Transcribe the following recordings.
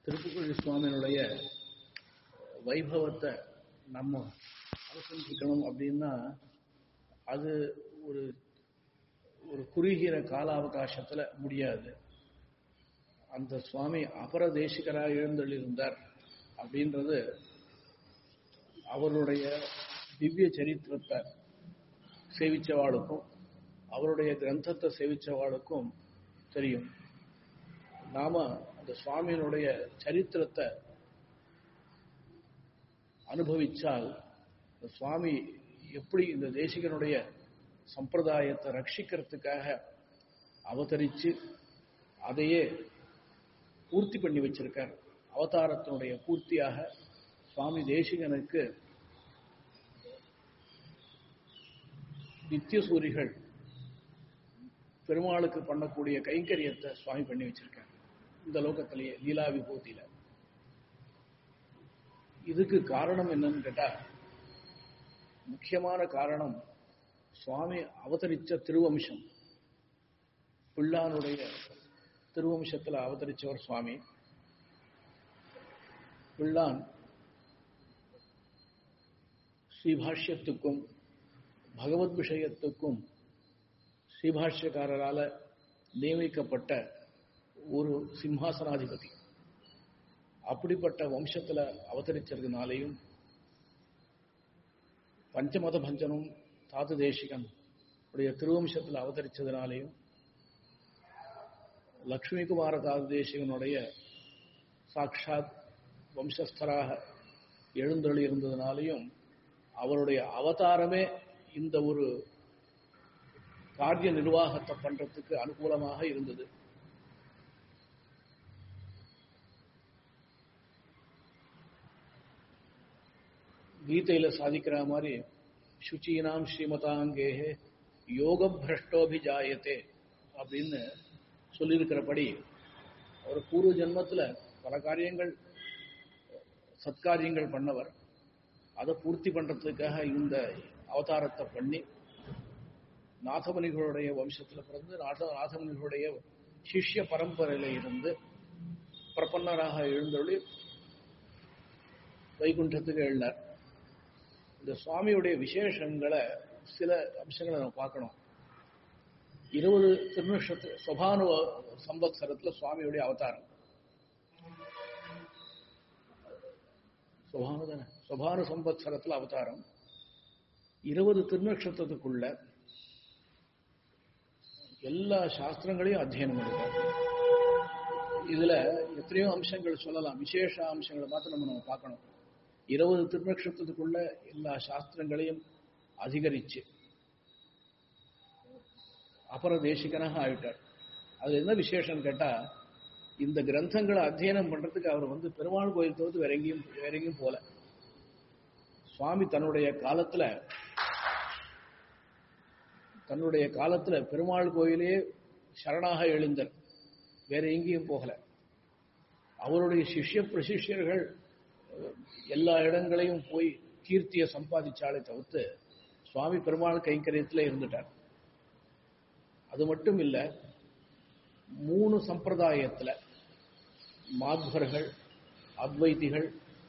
திருப்புக்குழி சுவாமியினுடைய வைபவத்தை நம்ம அனுசரிக்கணும் அப்படின்னா அது ஒரு ஒரு குறுகிற கால அவகாசத்துல முடியாது அந்த சுவாமி அபர தேசிகராக எழுந்தள்ளிருந்தார் அப்படின்றது அவருடைய திவ்ய சரித்திரத்தை சேவிச்சவாளுக்கும் அவருடைய கிரந்தத்தை சேவிச்சவாளுக்கும் தெரியும் நாம அந்த சுவாமியினுடைய சரித்திரத்தை அனுபவிச்சால் இந்த சுவாமி எப்படி இந்த தேசிகனுடைய சம்பிரதாயத்தை ரட்சிக்கிறதுக்காக அவதரிச்சு அதையே பூர்த்தி பண்ணி வச்சிருக்கார் அவதாரத்தினுடைய பூர்த்தியாக சுவாமி தேசிகனுக்கு நித்தியசூரிகள் பெருமாளுக்கு பண்ணக்கூடிய கைங்கரியத்தை சுவாமி பண்ணி வச்சிருக்கார் இந்த லோகத்திலேயே லீலா விபூதியில இதுக்கு காரணம் என்னன்னு கேட்டா முக்கியமான காரணம் சுவாமி அவதரிச்ச திருவம்சம் பிள்ளானுடைய திருவம்சத்துல அவதரிச்சவர் சுவாமி பிள்ளான் ஸ்ரீபாஷ்யத்துக்கும் பகவத் விஷயத்துக்கும் ஸ்ரீபாஷ்யக்காரரால நியமிக்கப்பட்ட ஒரு சிம்ஹாசனாதிபதி அப்படிப்பட்ட வம்சத்துல அவதரிச்சதுனாலையும் பஞ்சமத பஞ்சனும் தாத்து தேசிகன் உடைய திருவம்சத்தில் அவதரிச்சதுனாலையும் லக்ஷ்மிகுமார தாது தேசிகனுடைய சாட்சாத் வம்சஸ்தராக எழுந்தொழி இருந்ததுனாலையும் அவருடைய அவதாரமே இந்த ஒரு காரிய நிர்வாகத்தை பண்றதுக்கு அனுகூலமாக இருந்தது கீதையில சாதிக்கிற மாதிரி சுச்சீனாம் ஸ்ரீமதாங்கேகே யோக பிரஷ்டோபிஜாயத்தே அப்படின்னு சொல்லியிருக்கிறபடி அவர் பூர்வ ஜென்மத்தில் பல காரியங்கள் சத்காரியங்கள் பண்ணவர் அதை பூர்த்தி பண்றதுக்காக இந்த அவதாரத்தை பண்ணி நாதமுனிகளுடைய வம்சத்தில் பிறந்து நாத நாதமுனிகளுடைய சிஷ்ய பரம்பரையில இருந்து பிரபன்னராக எழுந்தொழி வைகுண்டத்துக்கு எழுந்தார் இந்த சுவாமியுடைய விசேஷங்களை சில அம்சங்களை நம்ம பார்க்கணும் இருபது திருநட்சத்து சுபானு சம்பத்சரத்துல சுவாமியுடைய அவதாரம் சுபானு தானே சுபானு சம்பத்சரத்துல அவதாரம் இருபது திருநட்சத்திரத்துக்குள்ள எல்லா சாஸ்திரங்களையும் அத்தியனம் பண்ணிருக்காரு இதுல எத்தனையோ அம்சங்கள் சொல்லலாம் விசேஷ அம்சங்களை மாத்திரம் நம்ம நம்ம பார்க்கணும் இருபது திருநட்சத்திரத்துக்குள்ள எல்லா சாஸ்திரங்களையும் அதிகரிச்சு அபர தேசிகனாக ஆயிட்டார் அது என்ன விசேஷம் கேட்டா இந்த கிரந்தங்களை அத்தியனம் பண்றதுக்கு அவர் வந்து பெருமாள் கோயில் தவிர்த்து வேற எங்கேயும் வேற எங்கேயும் போல சுவாமி தன்னுடைய காலத்துல தன்னுடைய காலத்துல பெருமாள் கோயிலே சரணாக எழுந்தர் வேற எங்கேயும் போகல அவருடைய சிஷ்ய பிரசிஷ்யர்கள் எல்லா இடங்களையும் போய் கீர்த்தியை சம்பாதிச்சாலே தவிர்த்து சுவாமி பெருமாள் கைங்கரியத்தில் இருந்துட்டார் அது மட்டும் இல்ல மூணு சம்பிரதாயத்துல மாத்வர்கள் அத்வைதிகள்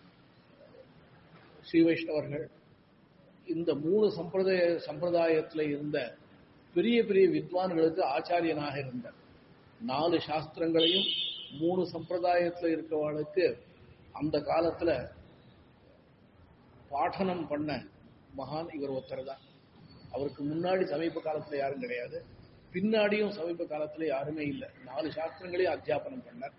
ஸ்ரீ வைஷ்ணவர்கள் இந்த மூணு சம்பிரதாய சம்பிரதாயத்தில் இருந்த பெரிய பெரிய வித்வான்களுக்கு ஆச்சாரியனாக இருந்தார் நாலு சாஸ்திரங்களையும் மூணு சம்பிரதாயத்தில் இருக்கவளுக்கு அந்த காலத்துல பாடனம் பண்ண மகான் இவர் ஒருத்தர் தான் அவருக்கு முன்னாடி சமீப காலத்துல யாரும் கிடையாது பின்னாடியும் சமீப காலத்துல யாருமே இல்லை நாலு சாஸ்திரங்களையும் அத்தியாபனம் பண்ணார்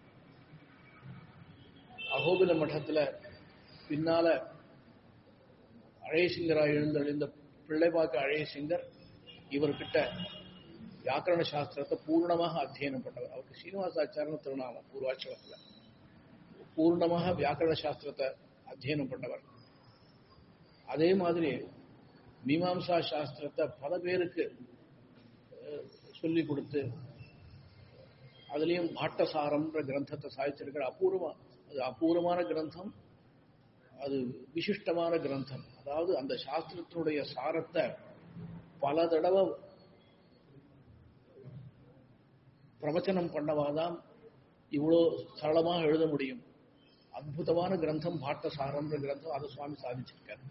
அகோபில மட்டத்துல பின்னால அழயசிங்கரா எழுந்தழிந்த பிள்ளைபாக்க அழயசிங்கர் இவர்கிட்ட வியாக்கரண சாஸ்திரத்தை பூர்ணமாக அத்தியனம் பண்ணவர் அவருக்கு சீனிவாசாச்சாரன் திருநாமம் பூர்வாச்சலத்துல பூர்ணமாக வியாக்கரண சாஸ்திரத்தை அத்தியனம் பண்ணவர் அதே மாதிரி மீமாம்சா சாஸ்திரத்தை பல பேருக்கு சொல்லிக் கொடுத்து அதுலேயும் பாட்டசாரம்ன்ற கிரந்தத்தை சாதிச்சிருக்கிற அபூர்வமா அது அபூர்வமான கிரந்தம் அது விசிஷ்டமான கிரந்தம் அதாவது அந்த சாஸ்திரத்தினுடைய சாரத்தை பல தடவை பிரவச்சனம் பண்ணவாதான் இவ்வளோ சரளமாக எழுத முடியும் அற்புதமான கிரந்தம் பாட்ட சாரம்ன்ற கிரந்தம் அதை சுவாமி சாதிச்சிருக்காரு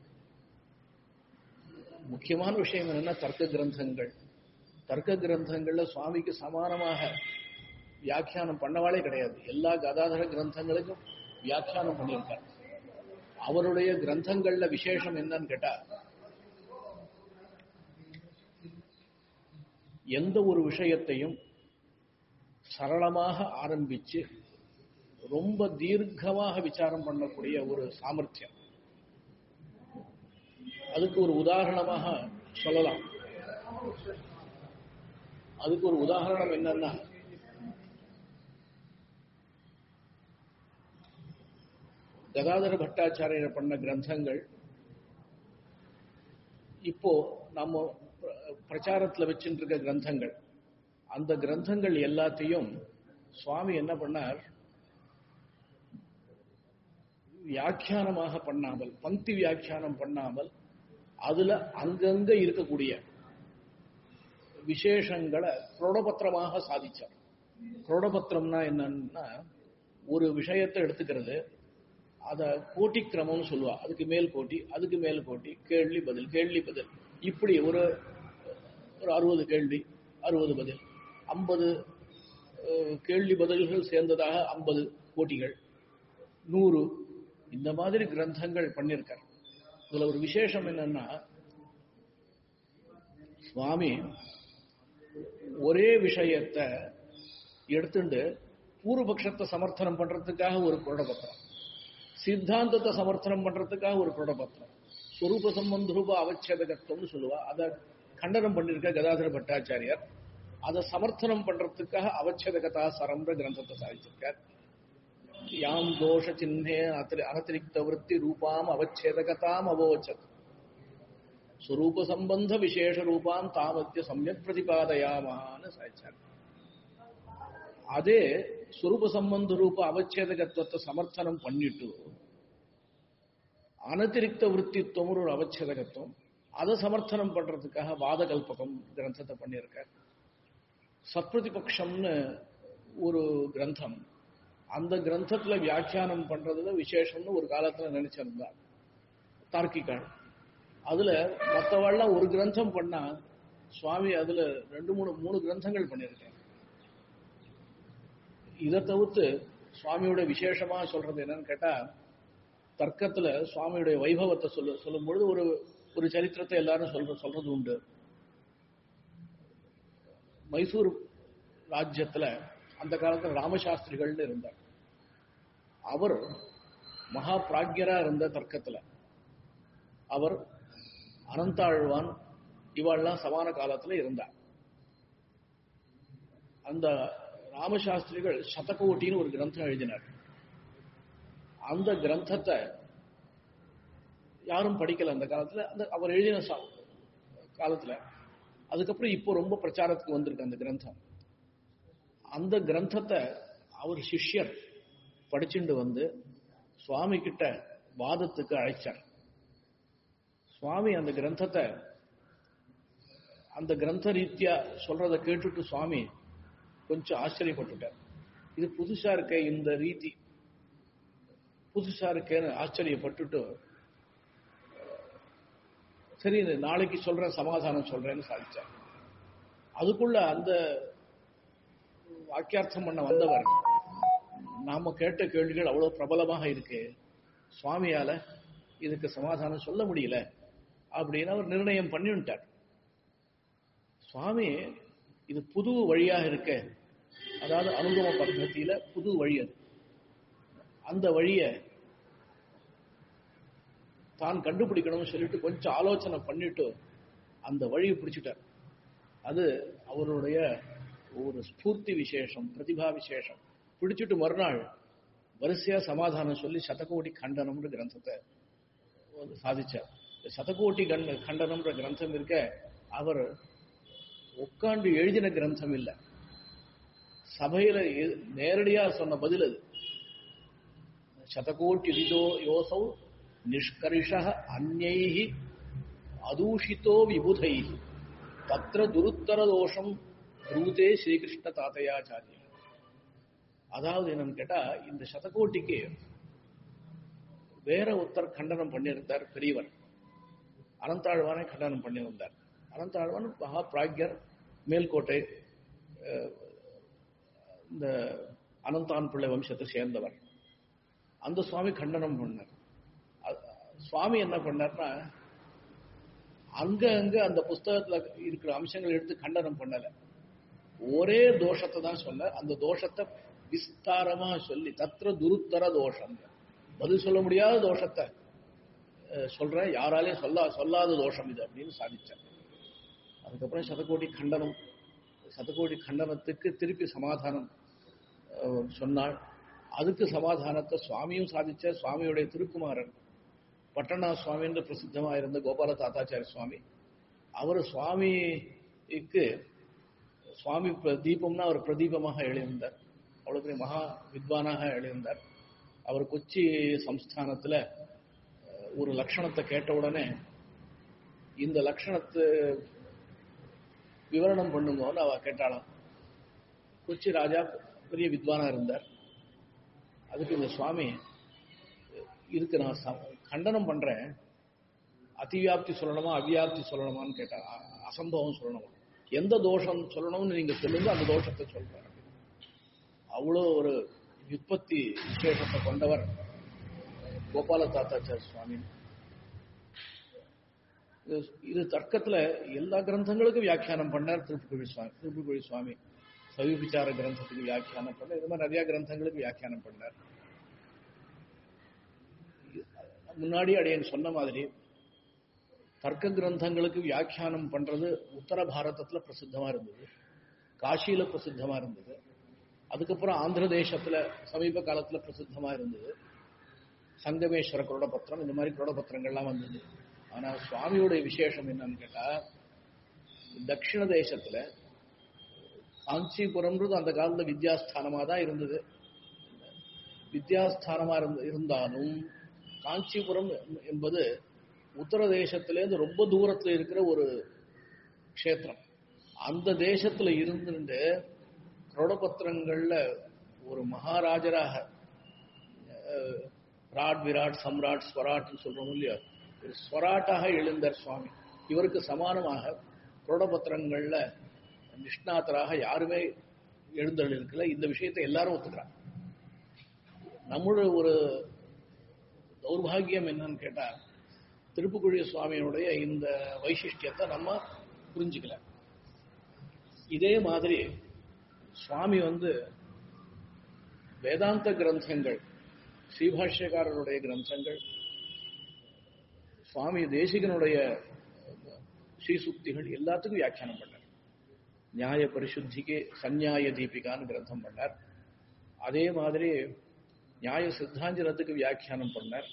முக்கியமான விஷயம் என்னன்னா தர்க்க கிரந்தங்கள் தர்க்க கிரந்தங்கள்ல சுவாமிக்கு சமானமாக வியாக்கியானம் பண்ணவாளே கிடையாது எல்லா கதாதர கிரந்தங்களுக்கும் வியாக்கியானம் பண்ணியிருக்கார் அவருடைய கிரந்தங்கள்ல விசேஷம் என்னன்னு கேட்டா எந்த ஒரு விஷயத்தையும் சரளமாக ஆரம்பிச்சு ரொம்ப தீர்க்கமாக விசாரம் பண்ணக்கூடிய ஒரு சாமர்த்தியம் அதுக்கு ஒரு உதாரணமாக சொல்லலாம் அதுக்கு ஒரு உதாரணம் என்னன்னா கதாதர பட்டாச்சாரியர் பண்ண கிரந்தங்கள் இப்போ நம்ம பிரச்சாரத்தில் வச்சுட்டு இருக்க கிரந்தங்கள் அந்த கிரந்தங்கள் எல்லாத்தையும் சுவாமி என்ன பண்ணார் வியாக்கியானமாக பண்ணாமல் பங்கி வியாக்கியானம் பண்ணாமல் அதுல அங்கங்க இருக்கக்கூடிய விசேஷங்களை குரோடபத்திரமாக சாதிச்சார் குரோடபத்திரம்னா என்னன்னா ஒரு விஷயத்தை எடுத்துக்கிறது அத கோட்டி கிரமம்னு சொல்லுவா அதுக்கு மேல் கோட்டி அதுக்கு மேல் கோட்டி கேள்வி பதில் கேள்வி பதில் இப்படி ஒரு ஒரு அறுபது கேள்வி அறுபது பதில் ஐம்பது கேள்வி பதில்கள் சேர்ந்ததாக ஐம்பது கோட்டிகள் நூறு இந்த மாதிரி கிரந்தங்கள் பண்ணியிருக்கார் இதுல ஒரு விசேஷம் என்னன்னா சுவாமி ஒரே விஷயத்தை எடுத்துட்டு பூர்வபக்ஷத்தை சமர்த்தனம் பண்றதுக்காக ஒரு குரடபத்திரம் சித்தாந்தத்தை சமர்த்தனம் பண்றதுக்காக ஒரு குரடபத்திரம் ஸ்வரூப சம்பந்தரூப அவச்சேதகத்துவம்னு சொல்லுவா அதை கண்டனம் பண்ணிருக்க கதாதர பட்டாச்சாரியார் அதை சமர்த்தனம் பண்றதுக்காக அவச்சேதகதா சரம்ன்ற கிரந்தத்தை சாதிச்சிருக்கார் யாம் தோஷ சின்னே அனதிரிக்த விற்பி ரூபாம் அவச்சேதகதாம் அவோச்சத் ஸ்வரூப சம்பந்த விசேஷ ரூபாம் தாமத்திய சமயக் பிரதிபாதயாமான்னு சாதிச்சார் அதே ஸ்வரூப சம்பந்த ரூப அவச்சேதகத்துவத்தை சமர்த்தனம் பண்ணிட்டு அனதிரிக்த விற்பித்துவம் ஒரு அவச்சேதகத்துவம் அதை சமர்த்தனம் பண்றதுக்காக வாத கல்பகம் கிரந்தத்தை பண்ணியிருக்கார் சத்பிரதிபக்ஷம்னு ஒரு கிரந்தம் அந்த கிரந்தத்துல வியாக்கியானம் பண்றதுல விசேஷம்னு ஒரு காலத்துல நினைச்சிருந்தார் தார்க்கிகள் அதுல மற்றவாள்லாம் ஒரு கிரந்தம் பண்ணா சுவாமி அதுல ரெண்டு மூணு மூணு கிரந்தங்கள் பண்ணியிருக்காங்க இதை தவிர்த்து சுவாமியோட விசேஷமா சொல்றது என்னன்னு கேட்டா தர்க்கத்துல சுவாமியுடைய வைபவத்தை சொல்ல சொல்லும் பொழுது ஒரு ஒரு சரித்திரத்தை எல்லாரும் சொல்ற சொல்றது உண்டு மைசூர் ராஜ்யத்துல அந்த காலத்துல ராமசாஸ்திரிகள்னு இருந்தார் அவர் மகா பிராக்யரா இருந்த தர்க்கத்துல அவர் அனந்தாழ்வான் இவாள்லாம் சமான காலத்துல இருந்தார் அந்த ராமசாஸ்திரிகள் சதகோட்டின்னு ஒரு கிரந்தம் எழுதினார் அந்த கிரந்தத்தை யாரும் படிக்கல அந்த காலத்துல அந்த அவர் எழுதின காலத்துல அதுக்கப்புறம் இப்போ ரொம்ப பிரச்சாரத்துக்கு வந்திருக்கு அந்த கிரந்தம் அந்த கிரந்தத்தை அவர் சிஷ்யர் படிச்சுட்டு வந்து சுவாமி கிட்ட வாதத்துக்கு அழைச்சார் சுவாமி அந்த கிரந்தத்தை அந்த கிரந்த ரீதியா சொல்றதை கேட்டுட்டு சுவாமி கொஞ்சம் ஆச்சரியப்பட்டுட்டார் இது புதுசா இருக்க இந்த ரீதி புதுசா இருக்கேன்னு ஆச்சரியப்பட்டுட்டு சரி நாளைக்கு சொல்றேன் சமாதானம் சொல்றேன்னு சாதிச்சார் அதுக்குள்ள அந்த வாக்கியார்த்தம் பண்ண வந்தவர் நாம கேட்ட கேள்விகள் அவ்வளவு பிரபலமாக இருக்கு சுவாமியால இதுக்கு சமாதானம் சொல்ல முடியல அப்படின்னு அவர் நிர்ணயம் பண்ணிவிட்டார் சுவாமி இது புது வழியாக இருக்க அதாவது அனுகம பద్ధதியில புது வழி அது அந்த வழிய தான் கண்டுபிடிக்கணும்னு சொல்லிட்டு கொஞ்சம் ஆலோசனை பண்ணிட்டு அந்த வழியை பிடிச்சிட்டார் அது அவருடைய ஒரு ஸ்பூர்த்தி விசேஷம் பிரதிபா விசேஷம் பிடிச்சிட்டு மறுநாள் வரிசையா சமாதானம் சொல்லி சதகோடி கண்டனம்ன்ற கிரந்தத்தை சாதிச்சார் சதகோட்டி கண்ட கண்டனம்ன்ற கிரந்தம் இருக்க அவர் உட்காந்து எழுதின கிரந்தம் இல்லை சபையில நேரடியா சொன்ன பதில் அது சதகோட்டி ரிதோ யோசௌ நிஷ்கர்ஷ அந்நைஹி அதூஷித்தோ விபுதை தத்திர துருத்தர தோஷம் ப்ரூதே ஸ்ரீகிருஷ்ண தாத்தையாச்சாரிய அதாவது என்னன்னு கேட்டா இந்த சதகோட்டிக்கு வேற ஒருத்தர் கண்டனம் பண்ணியிருந்தார் பெரியவர் அனந்தாழ்வானை கண்டனம் பண்ணியிருந்தார் அனந்தாழ்வான் மகா பிராக்யர் மேல்கோட்டை அஹ், இந்த அனந்தான் பிள்ளை வம்சத்தை சேர்ந்தவர் அந்த சுவாமி கண்டனம் பண்ணார் அ- சுவாமி என்ன பண்ணார்னா அங்க அங்க அந்த புஸ்தகத்துல இருக்கிற அம்சங்களை எடுத்து கண்டனம் பண்ணல ஒரே தோஷத்தை தான் சொல்ல அந்த தோஷத்தை விஸ்தாரமா சொல்லி தத்திர துருத்தர தோஷம் பதில் சொல்ல முடியாத தோஷத்தை அஹ், சொல்றேன் யாராலையும் சொல்ல சொல்லாத தோஷம் இது அப்படின்னு சாதிச்சார் அதுக்கப்புறம் சதகோடி கண்டனம் சதகோடி கண்டனத்துக்கு திருப்பி சமாதானம் அஹ், சொன்னாள் அதுக்கு சமாதானத்தை சுவாமியும் சாதிச்சார் சுவாமியுடைய திருக்குமாரன் பட்டணா சுவாமி என்று பிரசித்தமாக இருந்த கோபால தாத்தாச்சாரிய சுவாமி அவர் சுவாமிக்கு சுவாமி பிர- தீபம்னா அவர் பிரதீபமாக எழுந்தார் அவ்வளவு பெரிய மகா வித்வானாக எழுந்தார் அவர் கொச்சி சம்ஸ்தானத்துல அஹ், ஒரு லட்சணத்தை கேட்ட உடனே இந்த லட்சணத்தை விவரணம் பண்ணுங்கன்னு அவ கேட்டாளாம் கொச்சி ராஜா பெரிய வித்வானா இருந்தார் அதுக்கு இந்த சுவாமி இதுக்கு நான் ச- கண்டனம் பண்றேன் அதிவியாப்தி சொல்லணுமா அவ்வியாப்தி சொல்லணுமான்னு கேட்டா அ- அசம்பவம் சொல்லணுமா எந்த தோஷம் சொல்லணும்னு நீங்க சொல்லுங்க அந்த தோஷத்தை சொல்றேன் அவ்வளோ ஒரு விற்பத்தி விசேஷத்தை கொண்டவர் கோபால தாத்தாச்சார சுவாமி இது- இது தர்க்கத்துல எல்லா கிரந்தங்களுக்கும் வியாக்கியானம் பண்ணார் திருப்புக்குழி சுவாமி திருப்புக்குழி சுவாமி சவிபிச்சார கிரந்தத்துக்கு வியாக்கியானம் பண்ணார் இது மாதிரி நிறைய கிரந்தங்களுக்கு வியாக்கியானம் பண்ணார் முன்னாடி அடையன் சொன்ன மாதிரி தர்க்க கிரந்தங்களுக்கு வியாக்கியானம் பண்றது உத்தர பாரதத்துல பிரசித்தமா இருந்தது காசியில பிரசித்தமா இருந்தது அதுக்கப்புறம் ஆந்திர தேசத்துல சமீப காலத்துல பிரசித்தமா இருந்தது சங்கமேஸ்வர குரோடபத்திரம் இந்த மாதிரி குரோடபத்திரங்கள்லாம் வந்தது ஆனா சுவாமியோட விசேஷம் என்னன்னு கேட்டா தட்சிண தேசத்துல காஞ்சிபுரம்ன்றது அந்த காலத்துல வித்யாஸ்தானமா தான் இருந்தது வித்யாஸ்தானமா இருந்த- இருந்தாலும் காஞ்சிபுரம் என்பது உத்தர தேசத்திலேருந்து ரொம்ப தூரத்துல இருக்கிற ஒரு க்ஷேத்திரம் அந்த தேசத்துல இருந்துட்டு குரோடபத்திரங்கள்ல ஒரு மகாராஜராக அஹ், ராட் விராட் சம்ராட் ஸ்வராட்னு சொல்றோம் இல்லையா ஒரு ஸ்வராட்டாக எழுந்தார் சுவாமி இவருக்கு சமானமாக குரோடபத்திரங்கள்ல நிஷ்ணாத்தராக யாருமே எழுந்தருள் இருக்கல இந்த விஷயத்தை எல்லாரும் ஒத்துக்கிறாங்க நம்மளோட ஒரு தௌர்பாகியம் என்னன்னு கேட்டா திருப்புக்குழி சுவாமியினுடைய இந்த வைசிஷ்டியத்தை நம்ம புரிஞ்சுக்கல இதே மாதிரி சுவாமி வந்து வேதாந்த கிரந்தங்கள் ஸ்ரீபாஷ்யக்காரருடைய கிரந்தங்கள் சுவாமி தேசிகனுடைய ஸ்ரீசுக்திகள் எல்லாத்துக்கும் வியாக்கியானம் பண்ணார் நியாய பரிசுத்திக்கு சந்நியாய தீபிகான்னு கிரந்தம் பண்ணார் அதே மாதிரி நியாய சித்தாஞ்சனத்துக்கு வியாக்கியானம் பண்ணார்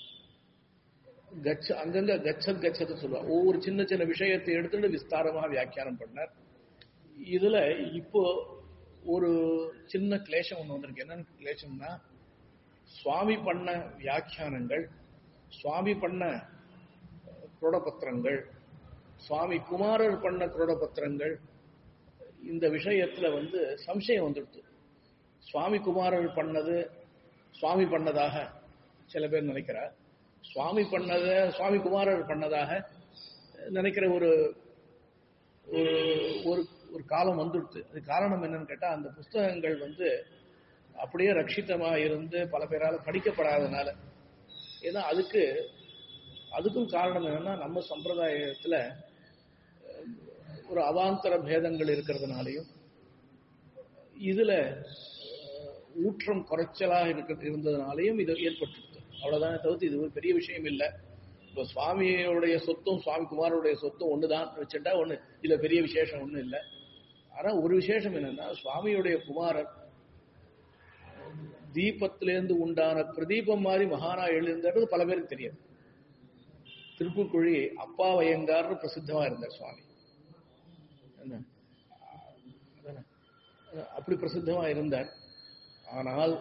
கச்ச அங்கங்க கச்சத் கச்சத்து சொல்லுவார் ஒவ்வொரு சின்ன சின்ன விஷயத்தை எடுத்துட்டு விஸ்தாரமா வியாக்கியானம் பண்ணார் இதுல இப்போ ஒரு சின்ன கிளேசம் ஒண்ணு வந்திருக்கு என்னன்னு கிளேசம்னா சுவாமி பண்ண வியாக்கியானங்கள் சுவாமி பண்ண குரோடபத்திரங்கள் சுவாமி குமாரர் பண்ண குரோடபத்திரங்கள் இந்த விஷயத்துல வந்து சம்சயம் வந்துடுது சுவாமி குமாரர் பண்ணது சுவாமி பண்ணதாக சில பேர் நினைக்கிறார் சுவாமி பண்ணத சுவாமி குமாரர் பண்ணதாக நினைக்கிற ஒரு ஒரு ஒரு ஒரு காலம் வந்துடுது அது காரணம் என்னன்னு கேட்டா அந்த புஸ்தகங்கள் வந்து அப்படியே ரட்சிதமா இருந்து பல பேரால படிக்கப்படாதனால ஏன்னா அதுக்கு அதுக்கும் காரணம் என்னன்னா நம்ம சம்பிரதாயத்துல அஹ், ஒரு அவாந்தர பேதங்கள் இருக்கிறதுனாலையும் இதுல அஹ், ஊற்றம் குறைச்சலா இருக்க இருந்ததுனாலையும் இது ஏற்பட்டுருது அவ்வளவுதானே தவிர்த்து இது ஒரு பெரிய விஷயம் இல்லை இப்போ சுவாமியோடைய சொத்தும் சுவாமி குமாரோடைய சொத்தும் ஒண்ணுதான் வச்சுட்டா ஒண்ணு இதுல பெரிய விசேஷம் ஒண்ணும் இல்லை ஆனா ஒரு விசேஷம் என்னன்னா சுவாமியுடைய குமாரர் தீபத்திலேருந்து உண்டான பிரதீபம் மாதிரி மகானா எழுந்தது பல பேருக்கு தெரியாது திருப்புக்குழி அப்பா வயங்கார்னு பிரசித்தமா இருந்தார் சுவாமி என்ன அதானே? அப்படி பிரசித்தமா இருந்தார் ஆனால்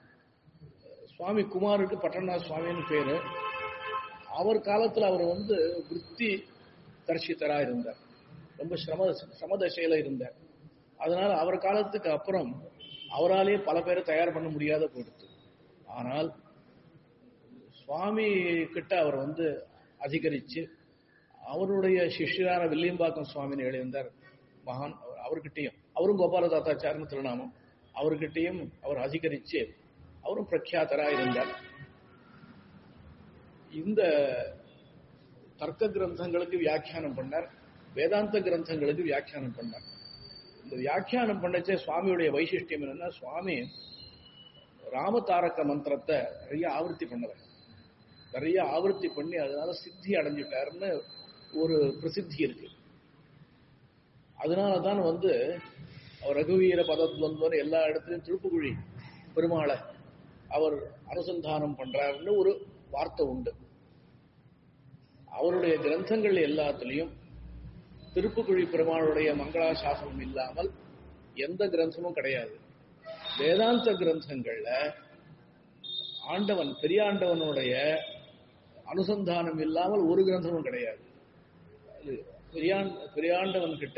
சுவாமி குமாருக்கு பட்டணா சுவாமின்னு பேரு அவர் காலத்துல அவர் வந்து விற்பி தரிசித்தரா இருந்தார் ரொம்ப சிரம சமதசையில இருந்தார் அதனால அவர் காலத்துக்கு அப்புறம் அவராலே பல பேரை தயார் பண்ண முடியாத போயிடுது ஆனால் சுவாமி கிட்ட அவர் வந்து அதிகரிச்சு அவருடைய சிஷ்யரான வில்லியம்பாக்கம் சுவாமின்னு எழுந்தார் மகான் அவர்கிட்டையும் அவரும் கோபால தாத்தாச்சாரன்னு திருநாமம் அவர்கிட்டையும் அவர் அதிகரிச்சு அவரும் பிரக்யாதரா இருந்தார் இந்த தர்க்க கிரந்தங்களுக்கு வியாக்கியானம் பண்ணார் வேதாந்த கிரந்தங்களுக்கு வியாக்கியானம் பண்ணார் இந்த வியாக்கியானம் பண்ணச்சே சுவாமியுடைய வைசிஷ்டியம் என்னன்னா சுவாமி ராமதாரக மந்திரத்தை நிறைய ஆவர்த்தி பண்ணவர் நிறைய ஆவர்த்தி பண்ணி அதனால சித்தி அடைஞ்சிட்டாருன்னு ஒரு பிரசித்தி இருக்கு அதனால தான் வந்து அவர் ரகுவீர பதத்வந்தர் எல்லா இடத்துலையும் திருப்புக்குழி பெருமாளை அவர் அனுசந்தானம் பண்றாருன்னு ஒரு வார்த்தை உண்டு அவருடைய கிரந்தங்கள் எல்லாத்துலேயும் திருப்புக்குழி பெருமாளுடைய மங்களாசாசனம் இல்லாமல் எந்த கிரந்தமும் கிடையாது வேதாந்த கிரந்தங்கள்ல ஆண்டவன் பெரியாண்டவனுடைய அனுசந்தானம் இல்லாமல் ஒரு கிரந்தமும் கிடையாது அது பெரியாண் பெரியாண்டவன் கிட்ட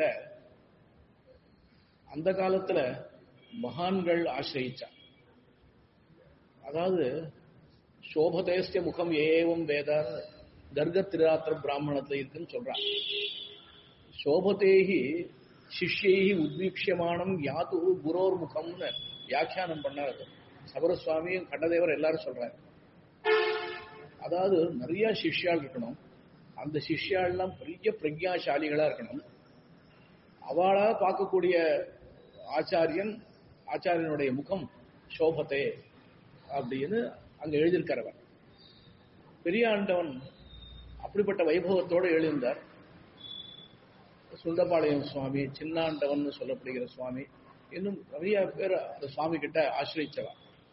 அந்த காலத்துல மகான்கள் ஆசிரியிச்சான் அதாவது சோபதேஸ்ய முகம் ஏவம் வேதார் கர்க திராத்திர பிராமணத்துல இருக்குன்னு சொல்றான் சோபதேகி சிஷ்யைஹி உத்வீக்ஷமானம் யாத்து குரோர் முகம்னு வியாக்கியானம் பண்ணார் சபரசுவாமியும் கண்டதேவர் எல்லாரும் சொல்றாரு அதாவது நிறைய சிஷ்யாள் இருக்கணும் அந்த சிஷ்யாள்லாம் பெரிய பிரக்யாசாலிகளா இருக்கணும் அவளா பார்க்கக்கூடிய ஆச்சாரியன் ஆச்சாரியனுடைய முகம் சோபத்தே அப்படின்னு அங்க எழுதியிருக்கிறவர் பெரியாண்டவன் அப்படிப்பட்ட வைபவத்தோடு எழுந்தார் சுந்தபாளையம் சுவாமி சின்னாண்டவன் சொல்லப்படுகிற சுவாமி இன்னும் நிறைய பேர் அந்த சுவாமி கிட்ட ஆசிரியச்சவா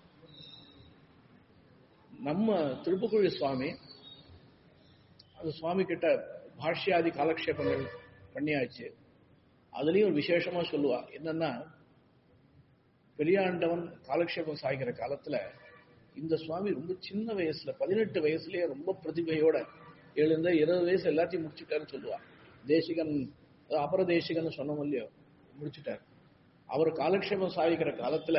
நம்ம திருப்புக்குழி சுவாமி அந்த சுவாமி கிட்ட பாஷ்யாதி காலக்ஷேபங்கள் பண்ணியாச்சு அதுலயும் ஒரு விசேஷமா சொல்லுவா என்னன்னா பெரியாண்டவன் காலக்ஷேபம் சாய்கிற காலத்துல இந்த சுவாமி ரொம்ப சின்ன வயசுல பதினெட்டு வயசுலயே ரொம்ப பிரதிபையோட எழுந்த இருபது வயசு எல்லாத்தையும் முடிச்சுட்டாருன்னு சொல்லுவா தேசிகன் அபர தேசிகன் சொன்னோம் இல்லையோ முடிச்சுட்டார் அவர் காலக்ஷேபம் சாதிக்கிற காலத்துல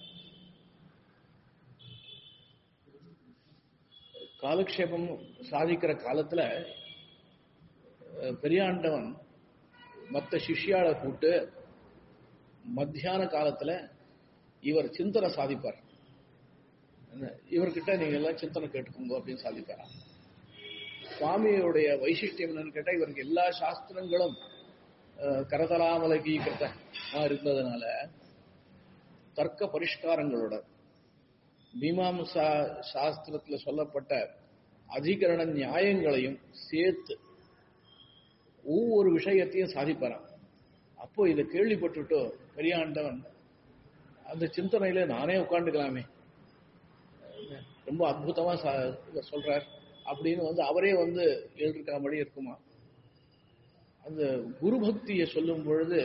காலக்ஷேபம் சாதிக்கிற காலத்துல பெரியாண்டவன் மற்ற சிஷ்யாளை கூட்டு மத்தியான காலத்துல இவர் சிந்தனை சாதிப்பார் இவர்கிட்ட நீங்க எல்லாம் சிந்தனை கேட்டுக்கோங்க அப்படின்னு சாதிப்பாராம் சுவாமியுடைய வைசிஷ்டியம் என்னன்னு கேட்டா இவருக்கு எல்லா சாஸ்திரங்களும் கரதலாமலகீகிருத்த இருந்ததுனால தர்க்க பரிஷ்காரங்களோட மீமாம்சா சாஸ்திரத்துல சொல்லப்பட்ட அதிகரண நியாயங்களையும் சேர்த்து ஒவ்வொரு விஷயத்தையும் சாதிப்பாராம் அப்போ இதை கேள்விப்பட்டுட்டோ பெரியாண்டவன் அந்த சிந்தனையில நானே உட்காந்துக்கலாமே ரொம்ப அற்புதமா சொல்றார் அப்படின்னு வந்து அவரே வந்து எழுதிருக்காமடி இருக்குமா அந்த குரு பக்தியை சொல்லும் பொழுது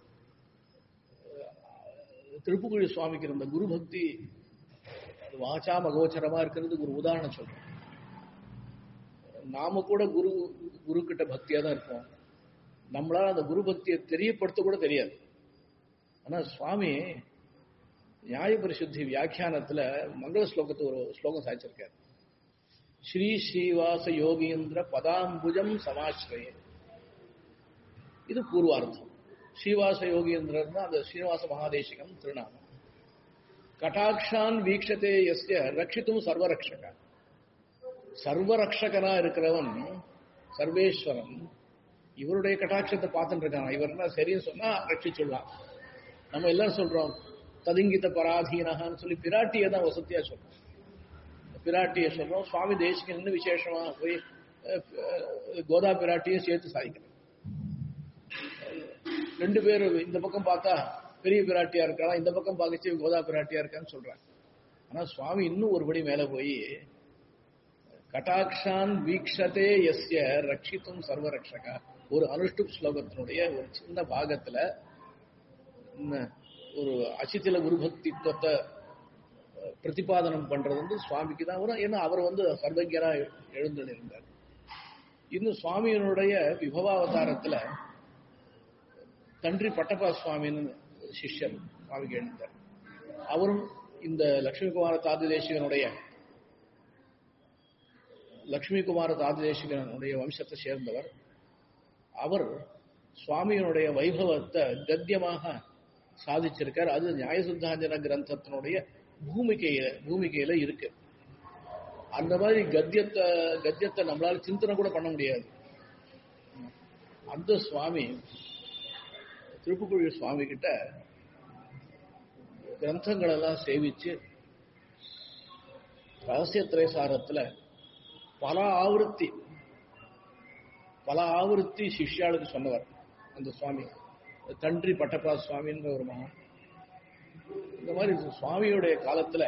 திருப்புக்குழி சுவாமிக்கு இருந்த குரு பக்தி வாச்சா மகோச்சரமா இருக்கிறதுக்கு ஒரு உதாரணம் சொல்றேன் நாம கூட குரு குரு கிட்ட பக்தியா தான் இருப்போம் நம்மளால அந்த குரு பக்தியை தெரியப்படுத்த கூட தெரியாது ஆனா சுவாமி நியாய பரிசுத்தி வியாக்கியானத்துல மங்கள ஸ்லோகத்தை ஒரு ஸ்லோகம் சாய்ச்சிருக்காரு ஸ்ரீ ஸ்ரீவாச யோகீந்திர பதாம்புஜம் சமாசிரய இது பூர்வார்த்தம் ஸ்ரீவாச யோகீந்திரன் அந்த ஸ்ரீனிவாச மகாதேசிகம் திருநாமம் கட்டாட்சான் வீக்ஷத்தே எஸ்ய ரட்சித்தும் சர்வரக்ஷக சர்வரக்ஷகனா இருக்கிறவன் சர்வேஸ்வரன் இவருடைய கட்டாட்சத்தை பார்த்துட்டு இருக்கான் இவர் என்ன சரின்னு சொன்னா ரட்சிச்சுடலாம் நம்ம எல்லாரும் சொல்றோம் ததுங்கித்த பராதீனகான்னு சொல்லி பிராட்டியை தான் வசதியா சொல்றோம் பிராட்டியை சொல்றோம் சுவாமி தேசிகன் இன்னும் விசேஷமா போய் கோதா பிராட்டியும் சேர்த்து சாதிக்கிறோம் ரெண்டு பேரும் இந்த பக்கம் பார்த்தா பெரிய பிராட்டியா இருக்கலாம் இந்த பக்கம் பார்க்கச்சு கோதா பிராட்டியா இருக்கான்னு சொல்றாங்க ஆனா சுவாமி இன்னும் ஒருபடி மேல போய் கட்டாட்சான் வீக்ஷதே எஸ்ய ரட்சித்தும் சர்வரக்ஷகா ஒரு அனுஷ்டுப் ஸ்லோகத்தினுடைய ஒரு சின்ன பாகத்துல ஒரு அசித்தில குருபக்தித்துவத்தை பிரதிபாதனம் பண்றது வந்து சுவாமிக்கு தான் வரும் ஏன்னா அவர் வந்து சர்வஜரா எழுந்திருந்தார் இன்னும் சுவாமியினுடைய விபவாவதாரத்துல தன்றி பட்டப்பா சுவாமின்னு சிஷ்யர் சுவாமிக்கு எழுந்தார் அவரும் இந்த லட்சுமிகுமார தாது தேசிகனுடைய லக்ஷ்மி குமார தாதேசிகனுடைய வம்சத்தை சேர்ந்தவர் அவர் சுவாமியினுடைய வைபவத்தை கத்தியமாக சாதிச்சிருக்கார் அது நியாயசுத்தாஞ்சன கிரந்தத்தினுடைய பூமிகையில பூமிகையில இருக்கு அந்த மாதிரி கத்தியத்தை கத்தியத்தை நம்மளால சிந்தனை கூட பண்ண முடியாது அந்த சுவாமி திருப்புக்குழி சுவாமி கிட்ட கிரந்தங்கள் எல்லாம் சேவிச்சு ரகசிய திரைசாரத்துல பல ஆவருத்தி பல ஆவருத்தி சிஷ்யாளுக்கு சொன்னவர் அந்த சுவாமி தன்றி பட்டப்பா சுவாமின்ற ஒரு மகன் இந்த மாதிரி சுவாமியுடைய காலத்துல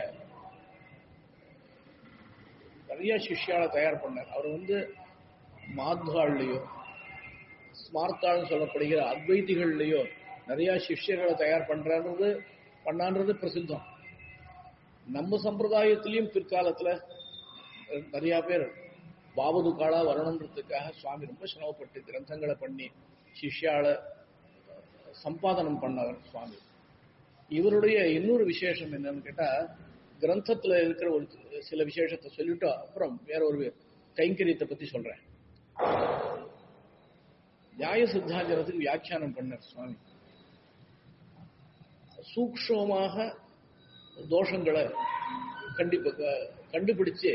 நிறைய சிஷ்யாவை தயார் பண்ணார் அவர் வந்து மாத்வாள்லையோ ஸ்மார்த்தாள்னு சொல்லப்படுகிற அத்வைதிகள்லையோ நிறைய சிஷ்யர்களை தயார் பண்றான்றது பண்ணான்றது பிரசித்தம் நம்ம சம்பிரதாயத்திலையும் பிற்காலத்துல நிறைய பேர் பாவது காலா வரணுன்றதுக்காக சுவாமி ரொம்ப சிரமப்பட்டு கிரந்தங்களை பண்ணி சிஷ்யால சம்பாதனம் பண்ணவர் சுவாமி இவருடைய இன்னொரு விசேஷம் என்னன்னு கேட்டா கிரந்தத்துல இருக்கிற ஒரு சில விசேஷத்தை சொல்லிட்டு அப்புறம் வேற ஒரு கைங்கரியத்தை பத்தி சொல்றேன் நியாய சித்தாந்தத்துக்கு வியாக்கியானம் பண்ணார் சுவாமி சூக்ஷமாக தோஷங்களை கண்டிப்ப கண்டுபிடிச்சு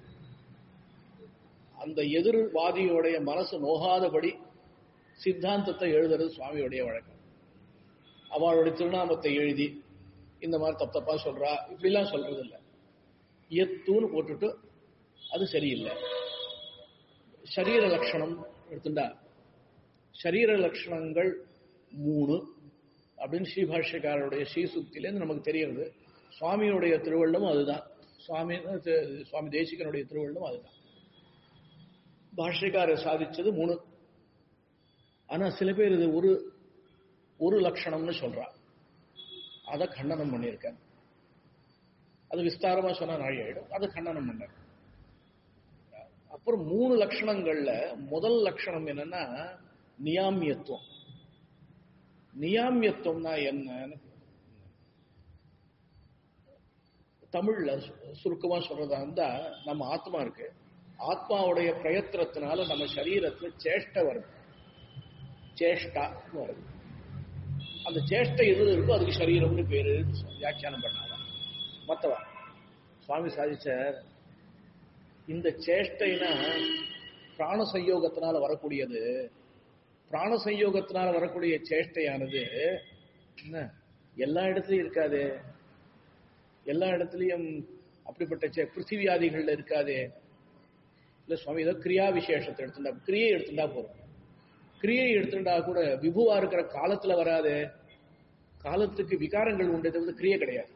அந்த எதிர்வாதியோடைய மனசு நோகாதபடி சித்தாந்தத்தை எழுதுறது சுவாமியுடைய வழக்கம் அவளுடைய திருநாமத்தை எழுதி இந்த மாதிரி தப்பு தப்பா சொல்றா இப்படிலாம் சொல்றது இல்லை எத்துன்னு போட்டுட்டு அது சரியில்லை சரீர லட்சணம் எடுத்துட்டா சரீர லட்சணங்கள் மூணு அப்படின்னு ஸ்ரீபாஷ்யக்காரருடைய ஸ்ரீசுக்திலேருந்து நமக்கு தெரிகிறது சுவாமியுடைய திருவள்ளமும் அதுதான் சுவாமி சுவாமி தேசிகனுடைய திருவள்ளம் அதுதான் பாஷ்யக்காரர் சாதிச்சது மூணு ஆனா சில பேர் இது ஒரு ஒரு லட்சணம்னு சொல்றா அதை கண்டனம் பண்ணியிருக்காங்க அது விஸ்தாரமா சொன்னா நாழி ஆயிடும் அதை கண்டனம் பண்ண அப்புறம் மூணு லட்சணங்கள்ல முதல் லட்சணம் என்னன்னா நியாமியத்துவம் நியாமியத்துவம்னா என்னன்னு தமிழ்ல சுருக்கமா சொல்றதா இருந்தா நம்ம ஆத்மா இருக்கு ஆத்மாவுடைய பிரயத்தனத்தினால நம்ம சரீரத்துல சேஷ்டை வருது சேஷ்டா வருது அந்த சேஷ்டை எது இருக்கோ அதுக்கு சரீரம்னு பேரு வியாக்கியானம் பண்ணாதான் மத்தவா சுவாமி சாதிச்சார் இந்த சேஷ்டைனா பிராண சயோகத்தினால வரக்கூடியது பிராண சயோகத்தினால வரக்கூடிய சேஷ்டையானது என்ன எல்லா இடத்துலயும் இருக்காது எல்லா இடத்துலயும் அப்படிப்பட்ட பிருத்திவியாதிகள்ல இருக்காது இல்ல சுவாமி ஏதோ கிரியா விசேஷத்தை எடுத்துட்டா கிரியை எடுத்துட்டா போறோம் கிரியை எடுத்துட்டா கூட விபுவா இருக்கிற காலத்துல வராது காலத்துக்கு விகாரங்கள் உண்டே தவிர கிரியை கிடையாது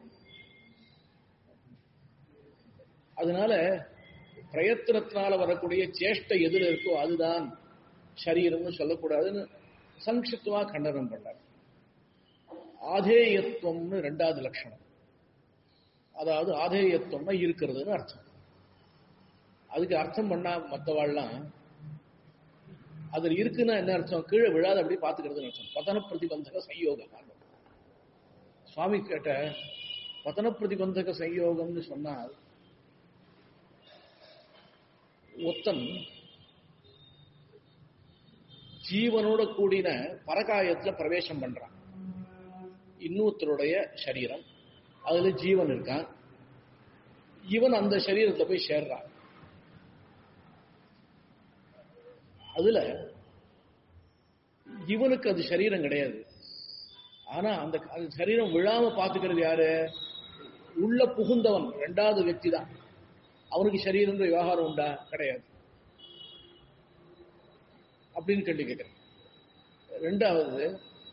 அதனால பிரயத்தனத்தினால வரக்கூடிய சேஷ்டை எதில் இருக்கோ அதுதான் சரீரம்னு சொல்லக்கூடாதுன்னு சங்கிப்தமா கண்டனம் பண்ணார் ஆதேயத்துவம்னு ரெண்டாவது லட்சணம் அதாவது ஆதேயத்துவம்னா இருக்கிறதுன்னு அர்த்தம் அதுக்கு அர்த்தம் பண்ணா மற்றவாள்லாம் அதுல இருக்குன்னா என்ன அர்த்தம் கீழே விழாத அப்படி பாத்துக்கிறதுன்னு அர்த்தம் பதன பிரதிபந்தக சயோகம் சுவாமி கேட்ட பதன பிரதிபந்தக சயோகம்னு சொன்னால் ஒத்தன் ஜீவனோட கூடின பரகாயத்துல பிரவேசம் பண்றான் இன்னொருத்தருடைய சரீரம் அதுல ஜீவன் இருக்கான் இவன் அந்த சரீரத்துல போய் சேர்றான் அதுல இவனுக்கு அது சரீரம் கிடையாது ஆனா அந்த அந்த சரீரம் விழாம பாத்துக்கிறது யாரு உள்ள புகுந்தவன் ரெண்டாவது व्यक्ति தான் அவனுக்கு சரீரங்கிற விவகாரம் உண்டா கிடையாது அப்படின்னு கேள்வி கேட்கிறேன் ரெண்டாவது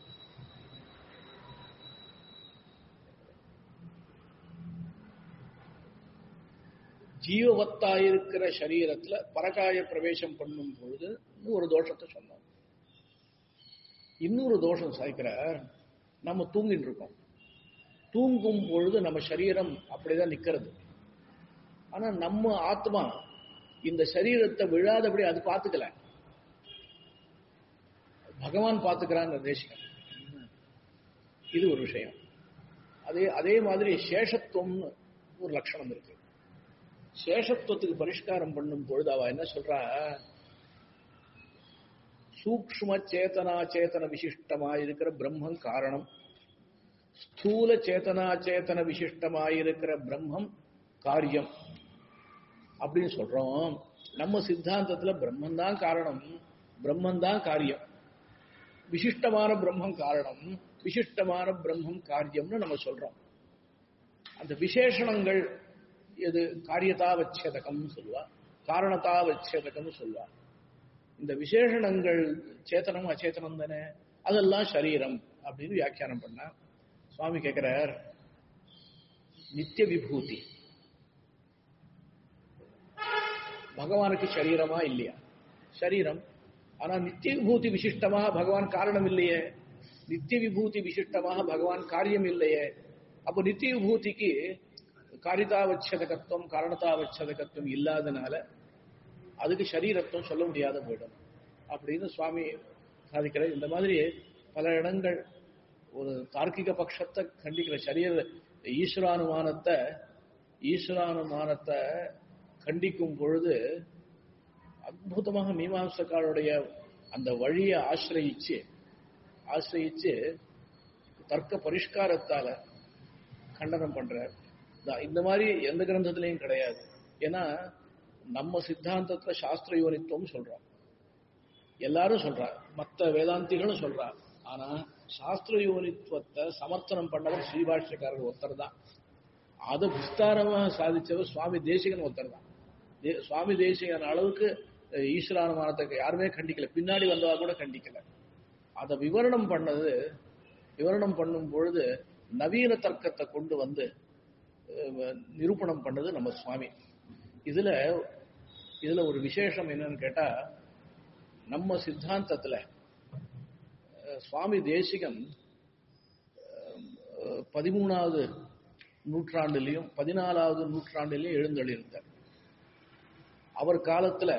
ஜீவவத்தாயிருக்கிற சரீரத்துல பரகாய பிரவேசம் பண்ணும் பொழுது ஒரு தோஷத்தை சொன்னோம் இன்னொரு தோஷம் சாய்க்கிற நம்ம தூங்கிட்டு இருக்கோம் தூங்கும் பொழுது நம்ம சரீரம் அப்படிதான் நிக்கிறது ஆனா நம்ம ஆத்மா இந்த சரீரத்தை விழாதபடி அது பார்த்துக்கல பகவான் பார்த்துக்கிறான் தேசிகன் இது ஒரு விஷயம் அதே அதே மாதிரி சேஷத்துவம்னு ஒரு லட்சணம் இருக்கு சேஷத்துவத்துக்கு பரிஷ்காரம் பண்ணும் பொழுது அவ என்ன சொல்றா சூக்ஷ்ம சேதனா சேத்தன விசிஷ்டமா இருக்கிற பிரம்மம் காரணம் ஸ்தூல சேதனா சேத்தன விசிஷ்டமாயிருக்கிற பிரம்மம் காரியம் அப்படின்னு சொல்றோம் நம்ம சித்தாந்தத்துல பிரம்மன் தான் காரணம் பிரம்மன் தான் காரியம் விசிஷ்டமான பிரம்மம் காரணம் விசிஷ்டமான பிரம்மம் காரியம்னு நம்ம சொல்றோம் அந்த விசேஷணங்கள் எது காரியதாவச்சேதகம் சொல்லுவா காரணதாவச்சேதகம் சொல்லுவா இந்த விசேஷணங்கள் சேத்தனம் அச்சேதனம் தானே அதெல்லாம் சரீரம் அப்படின்னு வியாக்கியானம் பண்ணா சுவாமி கேட்கிறார் நித்திய விபூதி பகவானுக்கு சரீரமா இல்லையா சரீரம் ஆனா நித்திய விபூதி விசிஷ்டமாக பகவான் காரணம் இல்லையே நித்திய விபூதி விசிஷ்டமாக பகவான் காரியம் இல்லையே அப்போ நித்திய விபூதிக்கு காரிதாவச்சதகத்துவம் காரணதாவச்சதகத்துவம் இல்லாதனால அதுக்கு சரீரத்துவம் சொல்ல முடியாத போயிடும் அப்படின்னு சுவாமி சாதிக்கிறார் இந்த மாதிரி பல இடங்கள் ஒரு தார்க்கிக பட்சத்தை கண்டிக்கிற சரீர ஈஸ்வரானுமானத்தை ஈஸ்வரானுமானத்தை கண்டிக்கும் பொழுது அற்புதமாக மீமாம்சக்காருடைய அந்த வழியை ஆசிரயிச்சு ஆசிரயிச்சு தர்க்க பரிஷ்காரத்தால கண்டனம் பண்றார் இந்த மாதிரி எந்த கிரந்தத்திலையும் கிடையாது ஏன்னா நம்ம சித்தாந்தத்துல சாஸ்திர யோனித்துவம் சொல்றோம் எல்லாரும் சொல்றா மற்ற வேதாந்திகளும் சொல்றா ஆனா சாஸ்திர யோனித்துவத்தை சமர்த்தனம் பண்ணவர் ஸ்ரீபாஷ்யக்காரர் ஒருத்தர் தான் அதை விஸ்தாரமாக சாதிச்சவர் சுவாமி தேசிகன் ஒருத்தர் தான் சுவாமி தேசிகன் அளவுக்கு ஈஸ்வரானுமானத்தை யாருமே கண்டிக்கல பின்னாடி வந்தவா கூட கண்டிக்கல அதை விவரணம் பண்ணது விவரணம் பண்ணும் பொழுது நவீன தர்க்கத்தை கொண்டு வந்து நிரூபணம் பண்ணது நம்ம சுவாமி இதுல இதுல ஒரு விசேஷம் என்னன்னு கேட்டா நம்ம சித்தாந்தத்துல சுவாமி தேசிகன் பதிமூணாவது நூற்றாண்டுலையும் பதினாலாவது நூற்றாண்டிலையும் எழுந்தொழியிருந்தார் அவர் காலத்துல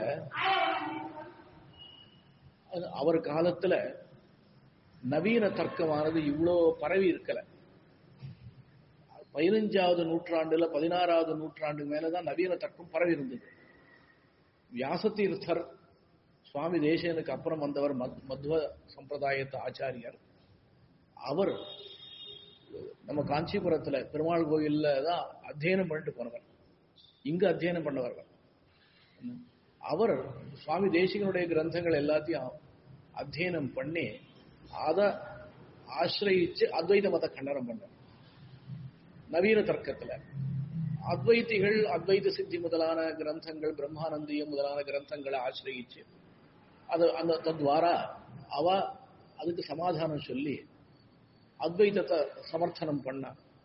அவர் காலத்துல நவீன தர்க்கமானது இவ்வளோ பரவி இருக்கல பதினஞ்சாவது நூற்றாண்டுல பதினாறாவது நூற்றாண்டு மேலதான் நவீன தர்க்கம் பரவி இருந்தது வியாசதீர்த்தர் சுவாமி தேசியனுக்கு அப்புறம் வந்தவர் மத்வ சம்பிரதாயத்து ஆச்சாரியர் அவர் நம்ம காஞ்சிபுரத்துல பெருமாள் கோயில்ல தான் அத்தியனம் பண்ணிட்டு போனவர் இங்க அத்தியனம் பண்ணவர்கள் அவர் சுவாமி தேசிகனுடைய கிரந்தங்கள் எல்லாத்தையும் அத்தியனம் பண்ணி அதை ஆசிரயிச்சு அத்வைத மத கண்டனம் பண்ணார் நவீன தர்க்கத்துல அத்வைத்திகள் அத்வைத சித்தி முதலான கிரந்தங்கள் பிரம்மானந்தியம் முதலான கிரந்தங்களை ஆசிரயிச்சு அது அந்த தத்வாரா அவ அதுக்கு சமாதானம் சொல்லி அத்வைதத்தை சமர்த்தனம் பண்ண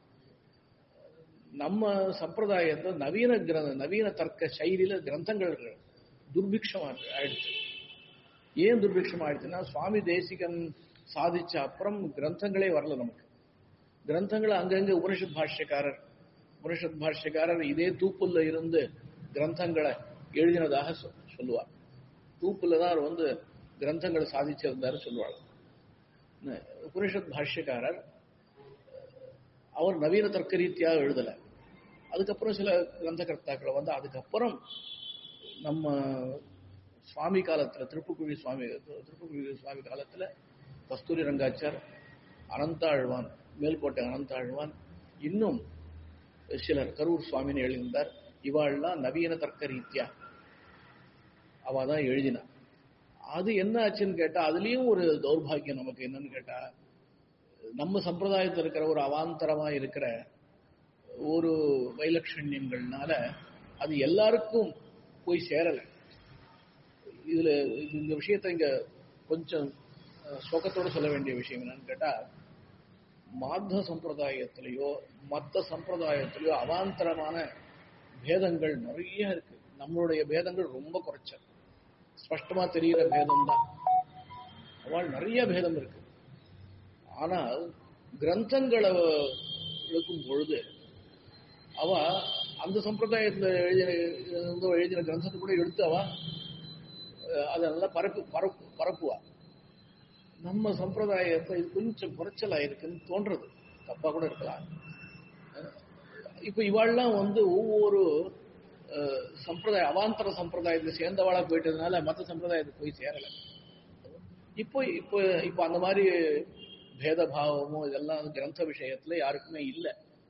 நம்ம சம்பிரதாயத்தை நவீன கிரந்த நவீன தர்க்க சைலியில கிரந்தங்கள் துர்பிக்ஷம் ஆயிடுச்சு ஏன் துர்பிக்ஷம் ஆயிடுச்சுன்னா சுவாமி தேசிகன் சாதிச்ச அப்புறம் கிரந்தங்களே வரல நமக்கு கிரந்தங்களை அங்கங்க உபனிஷத் பாஷ்யக்காரர் உபனிஷத் பாஷ்யக்காரர் இதே தூப்புல்ல இருந்து கிரந்தங்களை எழுதினதாக சொல்லுவார் தூப்புல தான் அவர் வந்து கிரந்தங்களை சாதிச்சிருந்தாரு சொல்லுவாள் உபனிஷத் பாஷ்யக்காரர் அவர் நவீன தர்க்க ரீதியாக எழுதல அதுக்கப்புறம் சில கிரந்த கர்த்தாக்களை வந்து அதுக்கப்புறம் நம்ம சுவாமி காலத்துல திருப்புக்குழி சுவாமி திருப்புக்குழி சுவாமி காலத்துல கஸ்தூரி ரங்காச்சார் அனந்தாழ்வான் மேல்கோட்டை அனந்தாழ்வான் இன்னும் சிலர் கரூர் சுவாமின்னு எழுதியிருந்தார் இவாள்லாம் நவீன தர்க்க ரீதியா அவ தான் எழுதினா அது என்ன ஆச்சுன்னு கேட்டா அதுலயும் ஒரு தௌர்பாகியம் நமக்கு என்னன்னு கேட்டா நம்ம சம்பிரதாயத்தில் இருக்கிற ஒரு அவாந்தரமா இருக்கிற ஒரு வைலட்சண்யங்கள்னால அது எல்லாருக்கும் போய் சேரல இதுல இந்த விஷயத்தை இங்க கொஞ்சம் சோகத்தோட சொல்ல வேண்டிய விஷயம் என்னன்னு கேட்டா மாத்த சம்பிரதாயத்திலேயோ மற்ற சம்பிரதாயத்திலேயோ அவாந்தரமான பேதங்கள் நிறைய இருக்கு நம்மளுடைய பேதங்கள் ரொம்ப குறைச்சல் ஸ்பஷ்டமா தெரிகிற பேதம் தான் அவள் நிறைய பேதம் இருக்கு ஆனால் கிரந்தங்களை எழுக்கும் பொழுது அவ அந்த சம்பிரதாயத்தில் எழுதின எழுதின கிரந்தத்தை கூட எடுத்து அவ அதை நல்லா பரப்பு பரப்பு பரப்புவா நம்ம சம்பிரதாயத்தை இது கொஞ்சம் குறைச்சலா இருக்குன்னு தோன்றது தப்பா கூட இருக்கலாம் இப்ப இவாள்லாம் வந்து ஒவ்வொரு அஹ், சம்பிரதாய அவாந்தர சம்பிரதாயத்தில் சேர்ந்தவாளா போயிட்டதுனால மற்ற சம்பிரதாயத்துக்கு போய் சேரல இப்போ இப்போ இப்போ அந்த மாதிரி பேதபாவமோ இதெல்லாம் கிரந்த விஷயத்துல யாருக்குமே இல்லை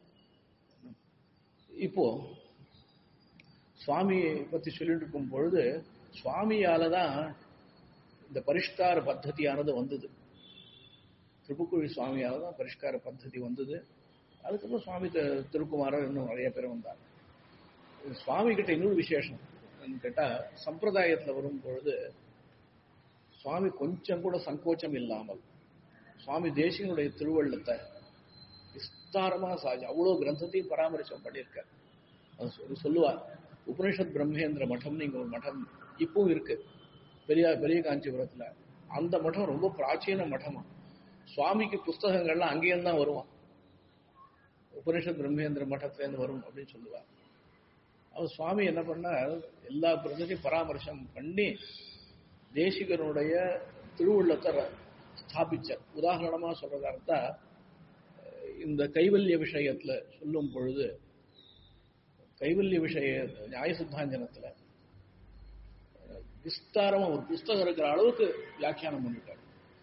இப்போ சுவாமியை பத்தி சொல்லிட்டு இருக்கும் பொழுது சுவாமியால தான் இந்த பரிஷ்கார பத்ததியானது வந்தது திருப்புக்குழி சுவாமியால தான் பரிஷ்கார பத்ததி வந்தது அதுக்கப்புறம் சுவாமி தி- திருக்குமாரர் இன்னும் நிறைய பேர் வந்தார் சுவாமி கிட்ட இன்னொரு விசேஷம் என்னன்னு கேட்டா சம்பிரதாயத்துல வரும் பொழுது சுவாமி கொஞ்சம் கூட சங்கோச்சம் இல்லாமல் சுவாமி தேசிகனுடைய திருவள்ளத்தை விஸ்தாரமா சாஜி அவ்வளவு கிரந்தத்தையும் பராமரிச்சம் பண்ணியிருக்கார் அது சொல்லு- சொல்லுவார் உபனிஷத் பிரம்மேந்திர மட்டம்னு இங்க ஒரு மட்டம் இப்பவும் இருக்கு பெரிய பெரிய காஞ்சிபுரத்துல அந்த மட்டம் ரொம்ப பிராச்சீன மட்டமா சுவாமிக்கு புஸ்தகங்கள்லாம் அங்கேயும் தான் வருவான் உபனிஷத் பிரம்மேந்திர மட்டத்திலேருந்து வரும் அப்படின்னு சொல்லுவார் அவர் சுவாமி என்ன பண்ணார் எல்லா பிரதத்தையும் பராமரிசம் பண்ணி தேசிகனுடைய திருவுள்ளத்தை ர- ஸ்தாபிச்சார் உதாரணமா சொல்றதா இருந்தா இந்த கைவல்ய விஷயத்துல சொல்லும் பொழுது கைவல்ய விஷய நியாய சித்தாஞ்சனத்துல விஸ்தாரமா ஒரு புஸ்தகம் இருக்கிற அளவுக்கு வியாக்கியானம் பண்ணிட்டார்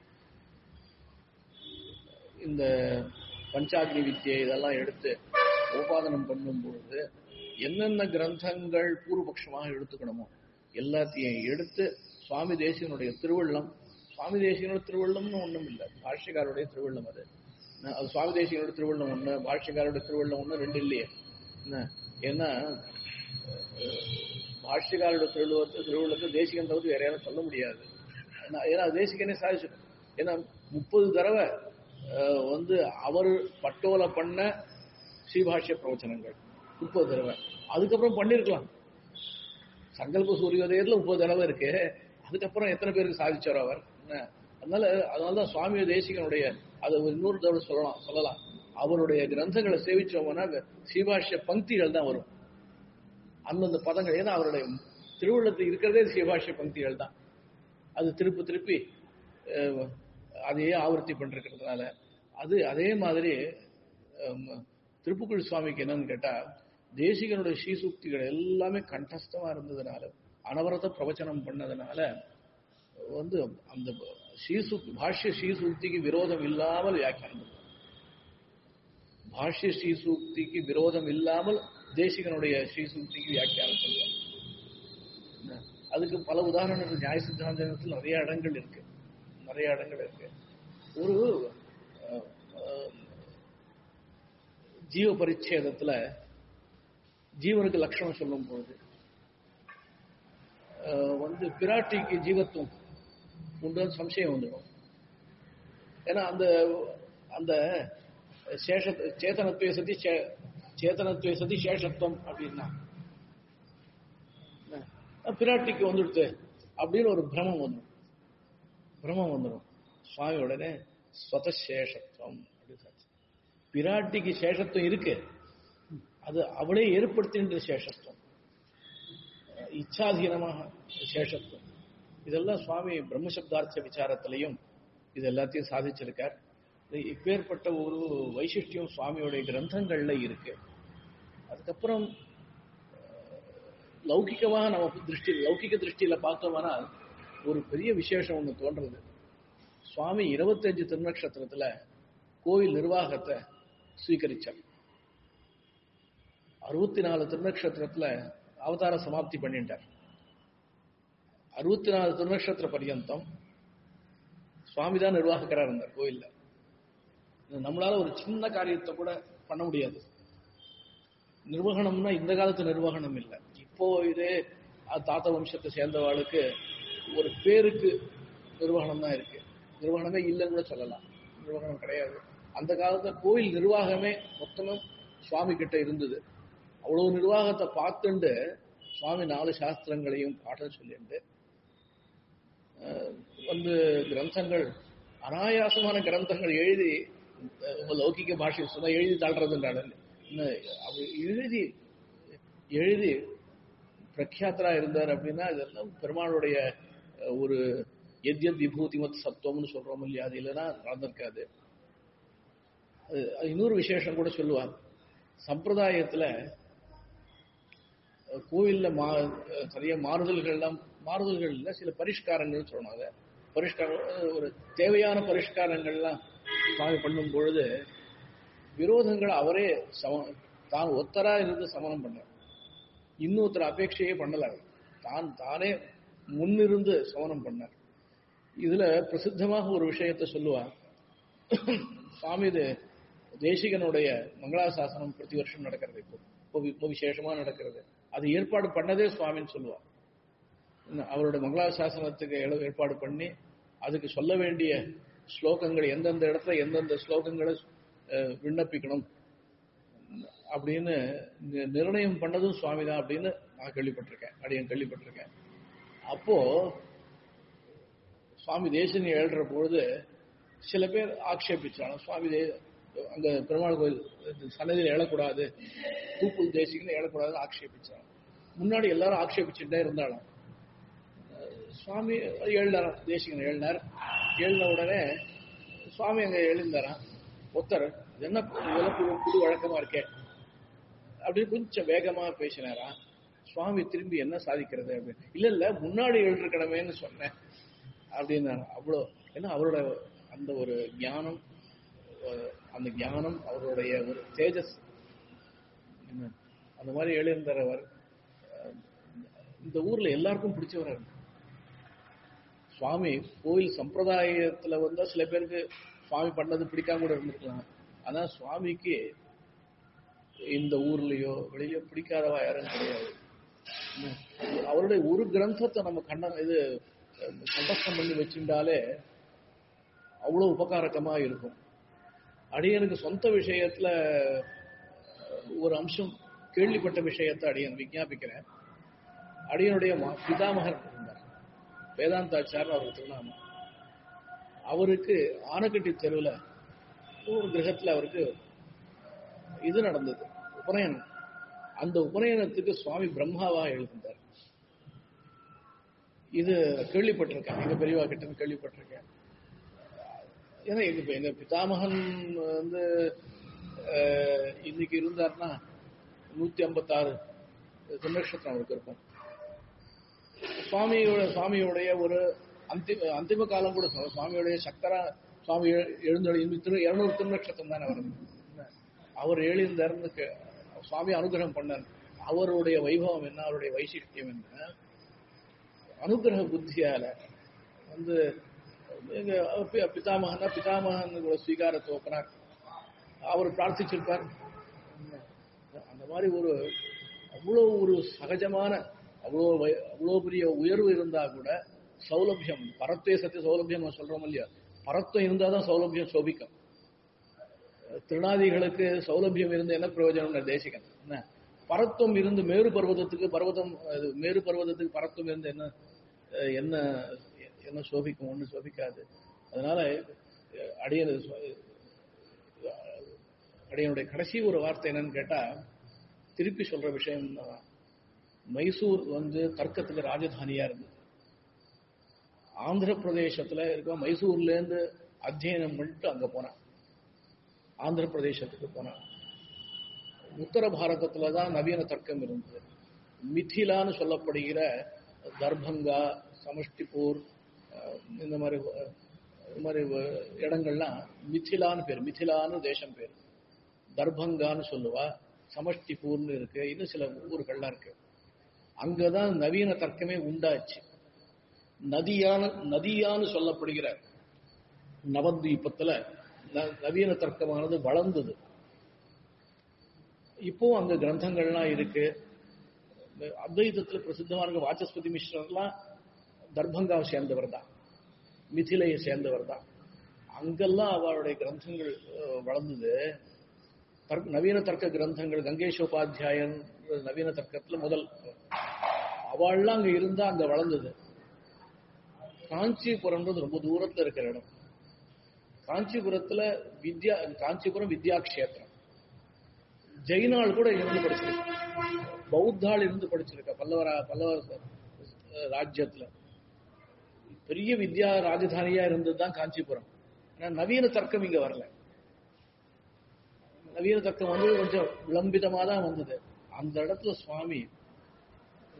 இந்த பஞ்சாக்னி வித்தியை இதெல்லாம் எடுத்து உபாதனம் பண்ணும் பொழுது என்னென்ன கிரந்தங்கள் பூர்வபக்ஷமாக எடுத்துக்கணுமோ எல்லாத்தையும் எடுத்து சுவாமி தேசிகனுடைய திருவள்ளம் சுவாமி தேசிகனுடைய திருவள்ளம்னு ஒண்ணும் இல்லை பாஷ்யக்காரருடைய திருவள்ளம் அது என்ன, அது சுவாமி தேசிகனுடைய திருவள்ளம் ஒண்ணு பாஷ்யக்காரருடைய திருவள்ளம் ஒண்ணு ரெண்டு இல்லையே என்ன ஏன்னா அஹ், பாஷ்யக்காரருடைய திருவள்ளத்தை திருவள்ளத்தை தேசிகன் தவிர்த்து வேற யாரும் சொல்ல முடியாது ஏன்னா- ஏன்னா தேசிகனே சாதிச்சிடும் ஏன்னா முப்பது தடவை அஹ், வந்து அவர் பட்டோல பண்ண ஸ்ரீபாஷ்ய பிரவச்சனங்கள் முப்பது தடவை அதுக்கப்புறம் பண்ணிருக்கலாம் சங்கல்ப சூரியோதயத்துல முப்பது தடவை இருக்கு அதுக்கப்புறம் எத்தனை பேருக்கு சாதிச்சார் அவர் என்ன? அதனால அதனாலதான் சுவாமி தேசிகனுடைய அதை ஒரு இன்னொரு தடவை சொல்லலாம் சொல்லலாம் அவருடைய கிரந்தங்களை சேவிச்சோம்னா ஸ்ரீபாஷ்ய பங்கிகள் தான் வரும் அந்தந்த பதங்கள் ஏன்னா அவருடைய திருவுள்ளத்தில் இருக்கிறதே ஸ்ரீபாஷ்ய பங்கிகள் தான் அது திருப்பி திருப்பி அஹ், அதையே ஆவர்த்தி பண்ணிருக்கிறதுனால அது அதே மாதிரி அஹ், திருப்புக்குழி சுவாமிக்கு என்னன்னு கேட்டா தேசிகனுடைய ஸ்ரீசூக்திகள் எல்லாமே கண்டஸ்தமா இருந்ததுனால அனவரத பிரவச்சனம் பண்ணதுனால வந்து அந்த ஸ்ரீசூக்தி பாஷ்ய ஸ்ரீசூக்திக்கு விரோதம் இல்லாமல் வியாக்கியானம் பண்ணுவார். பாஷ்ய ஸ்ரீசூக்திக்கு விரோதம் இல்லாமல் தேசிகனுடைய ஸ்ரீசூக்திக்கு வியாக்கியானம் பண்ணுவார் என்ன? அதுக்கு பல உதாரணங்கள் நியாய சித்தாந்தத்தில் நிறைய இடங்கள் இருக்கு நிறைய இடங்கள் இருக்கு ஒரு அஹ், அஹ், ஜீவ பரிச்சேதத்துல ஜீவனுக்கு லட்சணம் சொல்லும் பொழுது அஹ், வந்து பிராட்டிக்கு ஜீவத்துவம் உண்டு சம்சயம் வந்துடும் ஏன்னா அந்த அந்த சேஷ சேத்தனத்துவ சதி சே- சேத்தனத்துவ சதி சேஷத்துவம் அப்படின்னா என்ன? பிராட்டிக்கு வந்துடுத்து அப்படின்னு ஒரு பிரமம் வந்துடும் பிரமம் வந்துடும் சுவாமி உடனே ஸ்வதசேஷத்துவம் அப்படின்னு சொல்றாரு. பிராட்டிக்கு சேஷத்துவம் இருக்கு அது அவளே ஏற்படுத்துகின்ற சேஷத்துவம் இச்சாதீனமாக சேஷத்துவம் இதெல்லாம் சுவாமி பிரம்மசப்தார்த்த விசாரத்திலையும் இது எல்லாத்தையும் சாதிச்சிருக்கார் இது இப்பேற்பட்ட ஒரு வைசிஷ்டியம் சுவாமியோடைய கிரந்தங்கள்ல இருக்கு அதுக்கப்புறம் லௌகிகமாக நம்ம திருஷ்டி லௌகிக திருஷ்டியில பார்த்தோம்னா ஒரு பெரிய விசேஷம் ஒன்று தோன்றது சுவாமி இருபத்தஞ்சு திருநக்ஷத்திரத்துல கோவில் நிர்வாகத்தை ஸ்வீகரிச்சார் அறுபத்தி நாலு திருநக்ஷத்திரத்துல அவதார சமாப்தி பண்ணிட்டார் அறுபத்தி நாலு திருநக்ஷத்திர பர்யந்தம் சுவாமி தான் நிர்வாகக்கராக இருந்தார் கோயில்ல நம்மளால ஒரு சின்ன காரியத்தை கூட பண்ண முடியாது நிர்வகணம்னா இந்த காலத்து நிர்வகணம் இல்லை இப்போ இதே அஹ், தாத்தா வம்சத்தை சேர்ந்தவாளுக்கு ஒரு பேருக்கு நிர்வகணம் தான் இருக்கு நிர்வகணமே இல்லைன்னு கூட சொல்லலாம் நிர்வகணம் கிடையாது அந்த காலத்துல கோயில் நிர்வாகமே மொத்தமும் சுவாமி கிட்ட இருந்தது அவ்வளவு நிர்வாகத்தை பார்த்துண்டு சுவாமி நாலு சாஸ்திரங்களையும் பாடம் சொல்லிண்டு அஹ், வந்து கிரந்தங்கள் அனாயாசமான கிரந்தங்கள் எழுதி அஹ், உங்க லௌகிக பாஷை சொன்னா எழுதி தாழ்றதுன்றாங்க இன்னும் அவர் எழுதி எழுதி பிரக்யாத்தரா இருந்தார் அப்படின்னா இதெல்லாம் பெருமாளுடைய அஹ், ஒரு எத்யத் விபூதிமத் சத்துவம்னு சொல்றோம் இல்லையா அது இல்லைன்னா நடந்திருக்காது அது அது இன்னொரு விசேஷம் கூட சொல்லுவார் சம்பிரதாயத்துல கோவில்ல மா சரியா மாறுதல்கள்லாம் மாறுதல்கள் இல்லை சில பரிஷ்காரங்கள் சொன்னாங்க பரிஷ்காரம் ஒரு தேவையான பரிஷ்காரங்கள்லாம் சுவாமி பண்ணும் பொழுது விரோதங்களை அவரே சம தான் ஒத்தரா இருந்து சமனம் பண்ணார் இன்னொருத்தர் அபேட்சையே பண்ணல அவர். தான் தானே முன்னிருந்து சமனம் பண்ணார் இதுல பிரசித்தமாக ஒரு விஷயத்தை சொல்லுவார் சுவாமி இது தேசிகனுடைய மங்களாசாசனம் பிரதி வருஷம் நடக்கிறது இப்போ இப்போ இப்போ விசேஷமா நடக்கிறது அது ஏற்பாடு பண்ணதே சுவாமின்னு சொல்லுவார் என்ன, அவருடைய மங்களாசாசனத்துக்கு ஏ- ஏற்பாடு பண்ணி அதுக்கு சொல்ல வேண்டிய ஸ்லோகங்கள் எந்தெந்த இடத்துல எந்தெந்த ஸ்லோகங்களை அஹ், விண்ணப்பிக்கணும் அப்படின்னு நி- நிர்ணயம் பண்ணதும் சுவாமி தான் அப்படின்னு நான் கேள்விப்பட்டிருக்கேன் அடியன் கேள்விப்பட்டிருக்கேன் அப்போ சுவாமி தேசனி எழுற பொழுது சில பேர் ஆக்ஷேபிச்சாங்க சுவாமி தே அங்க பெருமாள் கோயில் சன்னதியில் எழக்கூடாது தூப்புல் தேசிகன்னு எழக்கூடாதுன்னு ஆக்ஷேபிச்சாங்க முன்னாடி எல்லாரும் ஆக்ஷேபிச்சுட்டே இருந்தாலும் சுவாமி எழுந்தாராம் தேசிகன் எழுந்தார் எழுந்த உடனே சுவாமி அங்க எழுந்தாராம் ஒத்தர் இது என்ன இதெல்லாம் புது புது வழக்கமா இருக்கே அப்படின்னு கொஞ்சம் வேகமா பேசினாராம் சுவாமி திரும்பி என்ன சாதிக்கிறது அப்படின்னு இல்ல இல்ல முன்னாடி எழுந்திருக்கணுமேன்னு சொன்னேன் அப்படின்னாரு அவ்வளோ ஏன்னா அவரோட அந்த ஒரு ஞானம் அஹ் அந்த ஞானம் அவருடைய ஒரு தேஜஸ் என்ன, அந்த மாதிரி எழுந்தவர் அஹ் இந்த ஊர்ல எல்லாருக்கும் பிடிச்சவரா இருக்கு சுவாமி கோயில் சம்பிரதாயத்துல வந்தா சில பேருக்கு சுவாமி பண்ணது பிடிக்காம கூட இருந்திருக்கலாம் ஆனா சுவாமிக்கு இந்த ஊர்லயோ வெளியோ பிடிக்காதவா யாரும் கிடையாது என்ன, அவருடைய ஒரு கிரந்தத்தை நம்ம கண்ண இது அஹ், கண்டஸ்தம் பண்ணி வச்சுட்டாலே அவ்வளவு உபகாரகமா இருக்கும் அடியனுக்கு சொந்த விஷயத்துல அஹ், ஒரு அம்சம் கேள்விப்பட்ட விஷயத்தை அடியன் விஞ்ஞாபிக்கிறேன் அடியனுடைய மா- பிதாமகர் இருந்தார் வேதாந்தாச்சார் அவருக்கு திருநாமம் அவருக்கு ஆனக்கட்டி தெருவில் ஒரு கிரகத்துல அவருக்கு இது நடந்தது உபநயனம் அந்த உபநயனத்துக்கு சுவாமி பிரம்மாவா எழுதினார் இது கேள்விப்பட்டிருக்கேன் எங்க பெரியவா கிட்ட கேள்விப்பட்டிருக்கேன் ஏன்னா எங்க எங்க பிதாமகன் வந்து அஹ், இன்னைக்கு இருந்தார்னா நூத்தி ஐம்பத்தாறு திருநக்ஷத்திரம் அவருக்கு இருக்கும் சுவாமியோட சுவாமியோடைய ஒரு அந்திம அந்திம காலம் கூட சொல்ல சுவாமியோடைய சக்கரா சுவாமி எழு- எழுந்தொழி திரு இருநூறு திருநக்ஷத்திரம் தானே வருது என்ன? அவர் எழுந்தார்னு கே- சுவாமி அனுகிரகம் பண்ணார் அவருடைய வைபவம் என்ன அவருடைய வைசிஷ்டியம் என்ன அனுகிரக புத்தியால வந்து எங்க பி- பிதாமகனா பிதாமகன் கூட ஸ்வீகாரத்தை ஒப்பினார் அவர் பிரார்த்திச்சிருப்பார் அந்த மாதிரி ஒரு அவ்வளோ ஒரு சகஜமான அவ்வளோ வய- அவ்வளோ பெரிய உயர்வு இருந்தா கூட சௌலபியம் பரத்வே சத்திய சௌலபியம் நம்ம சொல்றோம் இல்லையா பரத்வம் இருந்தால் தான் சௌலபியம் சோபிக்கும் திருநாதிகளுக்கு சௌலபியம் இருந்து என்ன பிரயோஜனம் தேசிகன் என்ன பரத்துவம் இருந்து மேரு பர்வதத்துக்கு பர்வதம் அது மேரு பர்வதத்துக்கு பரத்துவம் இருந்து என்ன அஹ், என்ன என்ன சோபிக்கும் ஒண்ணு சோபிக்காது அதனால அஹ், அடியன் அடியனுடைய கடைசி ஒரு வார்த்தை என்னன்னு கேட்டா திருப்பி சொல்ற விஷயம் தான். மைசூர் வந்து தர்க்கத்துக்கு ராஜதானியா இருந்தது ஆந்திர பிரதேசத்துல இருக்க மைசூர்ல இருந்து அத்தியனம் பண்ணிட்டு அங்க போனான் ஆந்திர பிரதேசத்துக்கு போனான் உத்தர பாரதத்துல தான் நவீன தர்க்கம் இருந்தது மிथिलाன்னு சொல்லப்படுகிற தர்பங்கா சமஷ்டிபூர் அஹ், இந்த மாதிரி அஹ், இந்த மாதிரி அஹ், இடங்கள்லாம் மிथिलाன்னு பேர் மிथिलाன்னு தேசம் பேர் தர்பங்கான்னு சொல்லுவா சமஷ்டிபூர்னு இருக்கு இன்னும் சில ஊர்கள்லாம் இருக்கு அங்கதான் நவீன தர்க்கமே உண்டாச்சு நதியான நதியான்னு சொல்லப்படுகிற நவத்வீபத்துல ந- நவீன தர்க்கமானது வளர்ந்தது இப்போ அங்க கிரந்தங்கள்லாம் இருக்கு இந்த அத்வைதத்துல பிரசித்தமா இருக்க வாச்சஸ்பதி மிஸ்ரர்லாம் தர்பங்காவை சேர்ந்தவர் தான் மிதிலையை சேர்ந்தவர் தான் அங்கெல்லாம் அவருடைய கிரந்தங்கள் அஹ், வளர்ந்தது தர்க்க- நவீன தர்க்க கிரந்தங்கள் கங்கேஷோபாத்தியாயன் நவீன தர்க்கத்துல முதல் அவள்லாம் அங்க இருந்தா அங்க வளர்ந்தது காஞ்சிபுரம்ன்றது ரொம்ப தூரத்துல இருக்கிற இடம் காஞ்சிபுரத்துல வித்யா காஞ்சிபுரம் வித்யா கஷேத்திரம் ஜெயினாள் கூட இருந்து படிச்சிருக்க பௌத்தாள் இருந்து படிச்சிருக்க பல்லவரா பல்லவ அஹ், ராஜ்யத்துல பெரிய வித்யா ராஜதானியா இருந்ததுதான் காஞ்சிபுரம் ஆனா நவீன தர்க்கம் இங்க வரல நவீன தர்க்கம் வந்து கொஞ்சம் விளம்பிதமா தான் வந்தது அந்த இடத்துல சுவாமி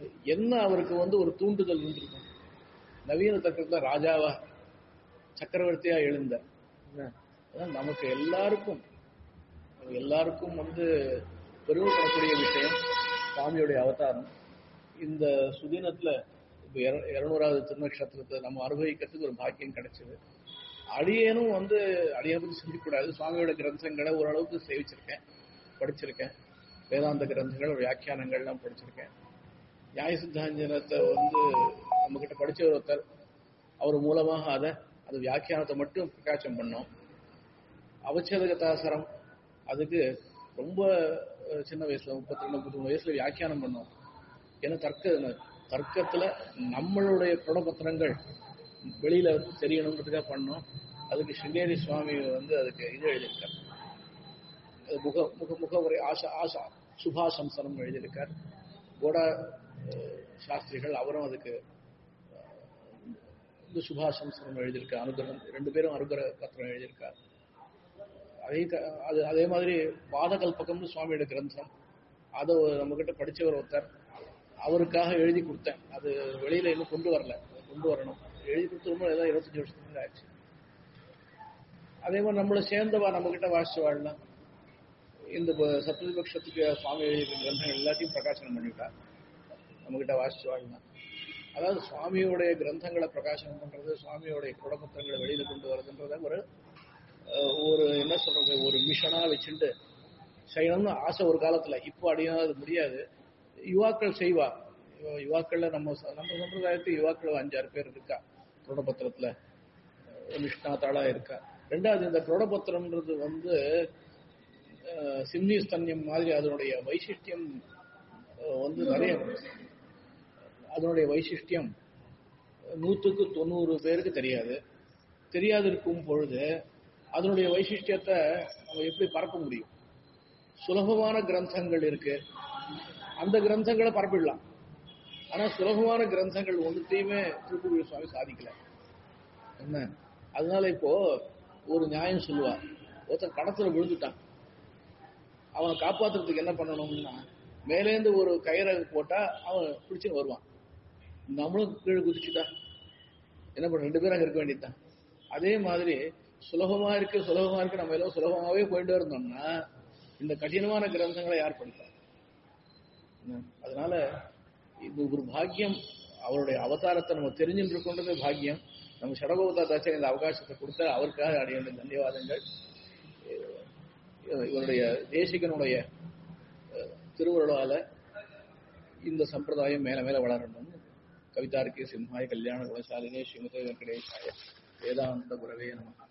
என்ன அவருக்கு வந்து ஒரு தூண்டுதல் இருந்திருக்கும் நவீன தர்க்கத்துல ராஜாவா சக்கரவர்த்தியா எழுந்த என்ன? அதான் நமக்கு எல்லாருக்கும் நமக்கு எல்லாருக்கும் வந்து பெருமைப்படக்கூடிய விஷயம் சுவாமியுடைய அவதாரம் இந்த சுதீனத்துல இப்ப இர- இருநூறாவது திருநக்ஷத்திரத்தை நம்ம அனுபவிக்கிறதுக்கு ஒரு பாக்கியம் கிடைச்சது அடியேனும் வந்து அடியனை பத்தி சிந்திக்கக்கூடாது சுவாமியோட கிரந்தங்களை ஓரளவுக்கு சேவிச்சிருக்கேன் படிச்சிருக்கேன் வேதாந்த கிரந்தங்கள் வியாக்கியானங்கள்லாம் படிச்சிருக்கேன் நியாய சித்தாஞ்சனத்தை வந்து நம்ம கிட்ட படிச்ச ஒருத்தர் அவர் மூலமாக அதை அது வியாக்கியானத்தை மட்டும் பிரகாசம் பண்ணோம் அவச்சேதகதாசரம் அதுக்கு ரொம்ப அஹ், சின்ன வயசுல முப்பத்தி ரெண்டு முப்பத்தி மூணு வயசுல வியாக்கியானம் பண்ணோம் ஏன்னா தர்க்க தர்க்கத்துல நம்மளுடைய குணபத்திரங்கள் வெளியில வந்து தெரியணுங்கிறதுக்காக பண்ணோம் அதுக்கு சிங்கேரி சுவாமி வந்து அதுக்கு இது எழுதியிருக்கார் அது முக முக முகவுரை ஆசா ஆசா சுபாசம்சனம் எழுதியிருக்கார் கோடா அஹ், சாஸ்திரிகள் அவரும் அதுக்கு அஹ், இந்த சுபாசம்சனம் எழுதியிருக்கார் அனுகிரகம் ரெண்டு பேரும் அனுகிரக பத்திரம் எழுதியிருக்கார் அதே க- அது அதே மாதிரி பாதகல்பகம்னு சுவாமியோட கிரந்தம் அதை நம்ம கிட்ட படிச்சவர் ஒருத்தர் அவருக்காக எழுதி கொடுத்தேன் அது வெளியில இன்னும் கொண்டு வரல அதை கொண்டு வரணும் எழுதி கொடுத்து ரொம்ப ஏதோ இருபத்தஞ்சு வருஷத்துக்கு ஆச்சு அதே மாதிரி நம்மளை சேர்ந்தவா நம்ம கிட்ட வாசிச்சு வாழலாம் இந்த ப- சப்தவிபக்ஷத்துக்கு சுவாமி எழுதிய கிரந்தங்கள் எல்லாத்தையும் பிரகாசனம் பண்ணிவிட்டா நம்ம கிட்ட வாசிச்சு வாழலாம் அதாவது சுவாமியோடைய கிரந்தங்களை பிரகாசனம் பண்றது சுவாமியோடைய குடபத்திரங்களை வெளியில கொண்டு வரதுன்றத ஒரு அஹ், ஒரு என்ன சொல்றது ஒரு மிஷனா வச்சுட்டு செய்யணும்னு ஆசை ஒரு காலத்துல இப்போ அடியாது அது முடியாது யுவாக்கள் செய்வா யுவ- யுவாக்கள்ல நம்ம ச- நம்ம சம்பிரதாயத்து யுவாக்கள் அஞ்சாறு பேர் இருக்கா குடபத்திரத்துல நிஷ்ணாத்தாளா இருக்கா ரெண்டாவது இந்த குடபத்திரம்ன்றது வந்து அஹ், சிம்னி ஸ்தன்யம் மாதிரி அதனுடைய வைசிஷ்டியம் அஹ், வந்து நிறைய அதனுடைய வைசிஷ்டியம் நூற்றுக்கு தொண்ணூறு பேருக்கு தெரியாது தெரியாது இருக்கும் பொழுது அதனுடைய வைசிஷ்டியத்தை நம்ம எப்படி பரப்ப முடியும் சுலபமான கிரந்தங்கள் இருக்கு அந்த கிரந்தங்களை பரப்பிடலாம் ஆனா சுலபமான கிரந்தங்கள் ஒன்றுத்தையுமே திருப்பூர் சுவாமி சாதிக்கல என்ன அதனால இப்போ ஒரு நியாயம் சொல்லுவா ஒருத்தன் கடத்துல விழுந்துட்டான் அவனை காப்பாத்துறதுக்கு என்ன பண்ணணும்னா மேலேந்து ஒரு கயிறை போட்டா அவன் பிடிச்சுன்னு வருவான் நம்மளும் கீழே குதிச்சுட்டா என்ன பண்ண ரெண்டு பேரும் அங்க இருக்க வேண்டியதுதான் அதே மாதிரி சுலபமா இருக்கு சுலபமா இருக்கு நம்ம எல்லாம் சுலபமாவே போயிட்டு இருந்தோம்னா இந்த கடினமான கிரந்தங்களை யார் படிப்பா என்ன? அதனால இது ஒரு பாக்கியம் அவருடைய அவதாரத்தை நம்ம தெரிஞ்சுட்டு இருக்கோன்றது பாக்கியம் நம்ம சடகோபதாச்சாரிய இந்த அவகாசத்தை கொடுத்த அவருக்காக அடைய வேண்டிய தன்யவாதங்கள் இவருடைய தேசிகனுடைய அஹ், திருவருளால இந்த சம்பிரதாயம் மேல மேல வளரணும் கவிதார்க்கே சிம்ஹாய கல்யாண குணசாலினே ஸ்ரீமதே வெங்கடேஷாய வேதாந்த குரவே நம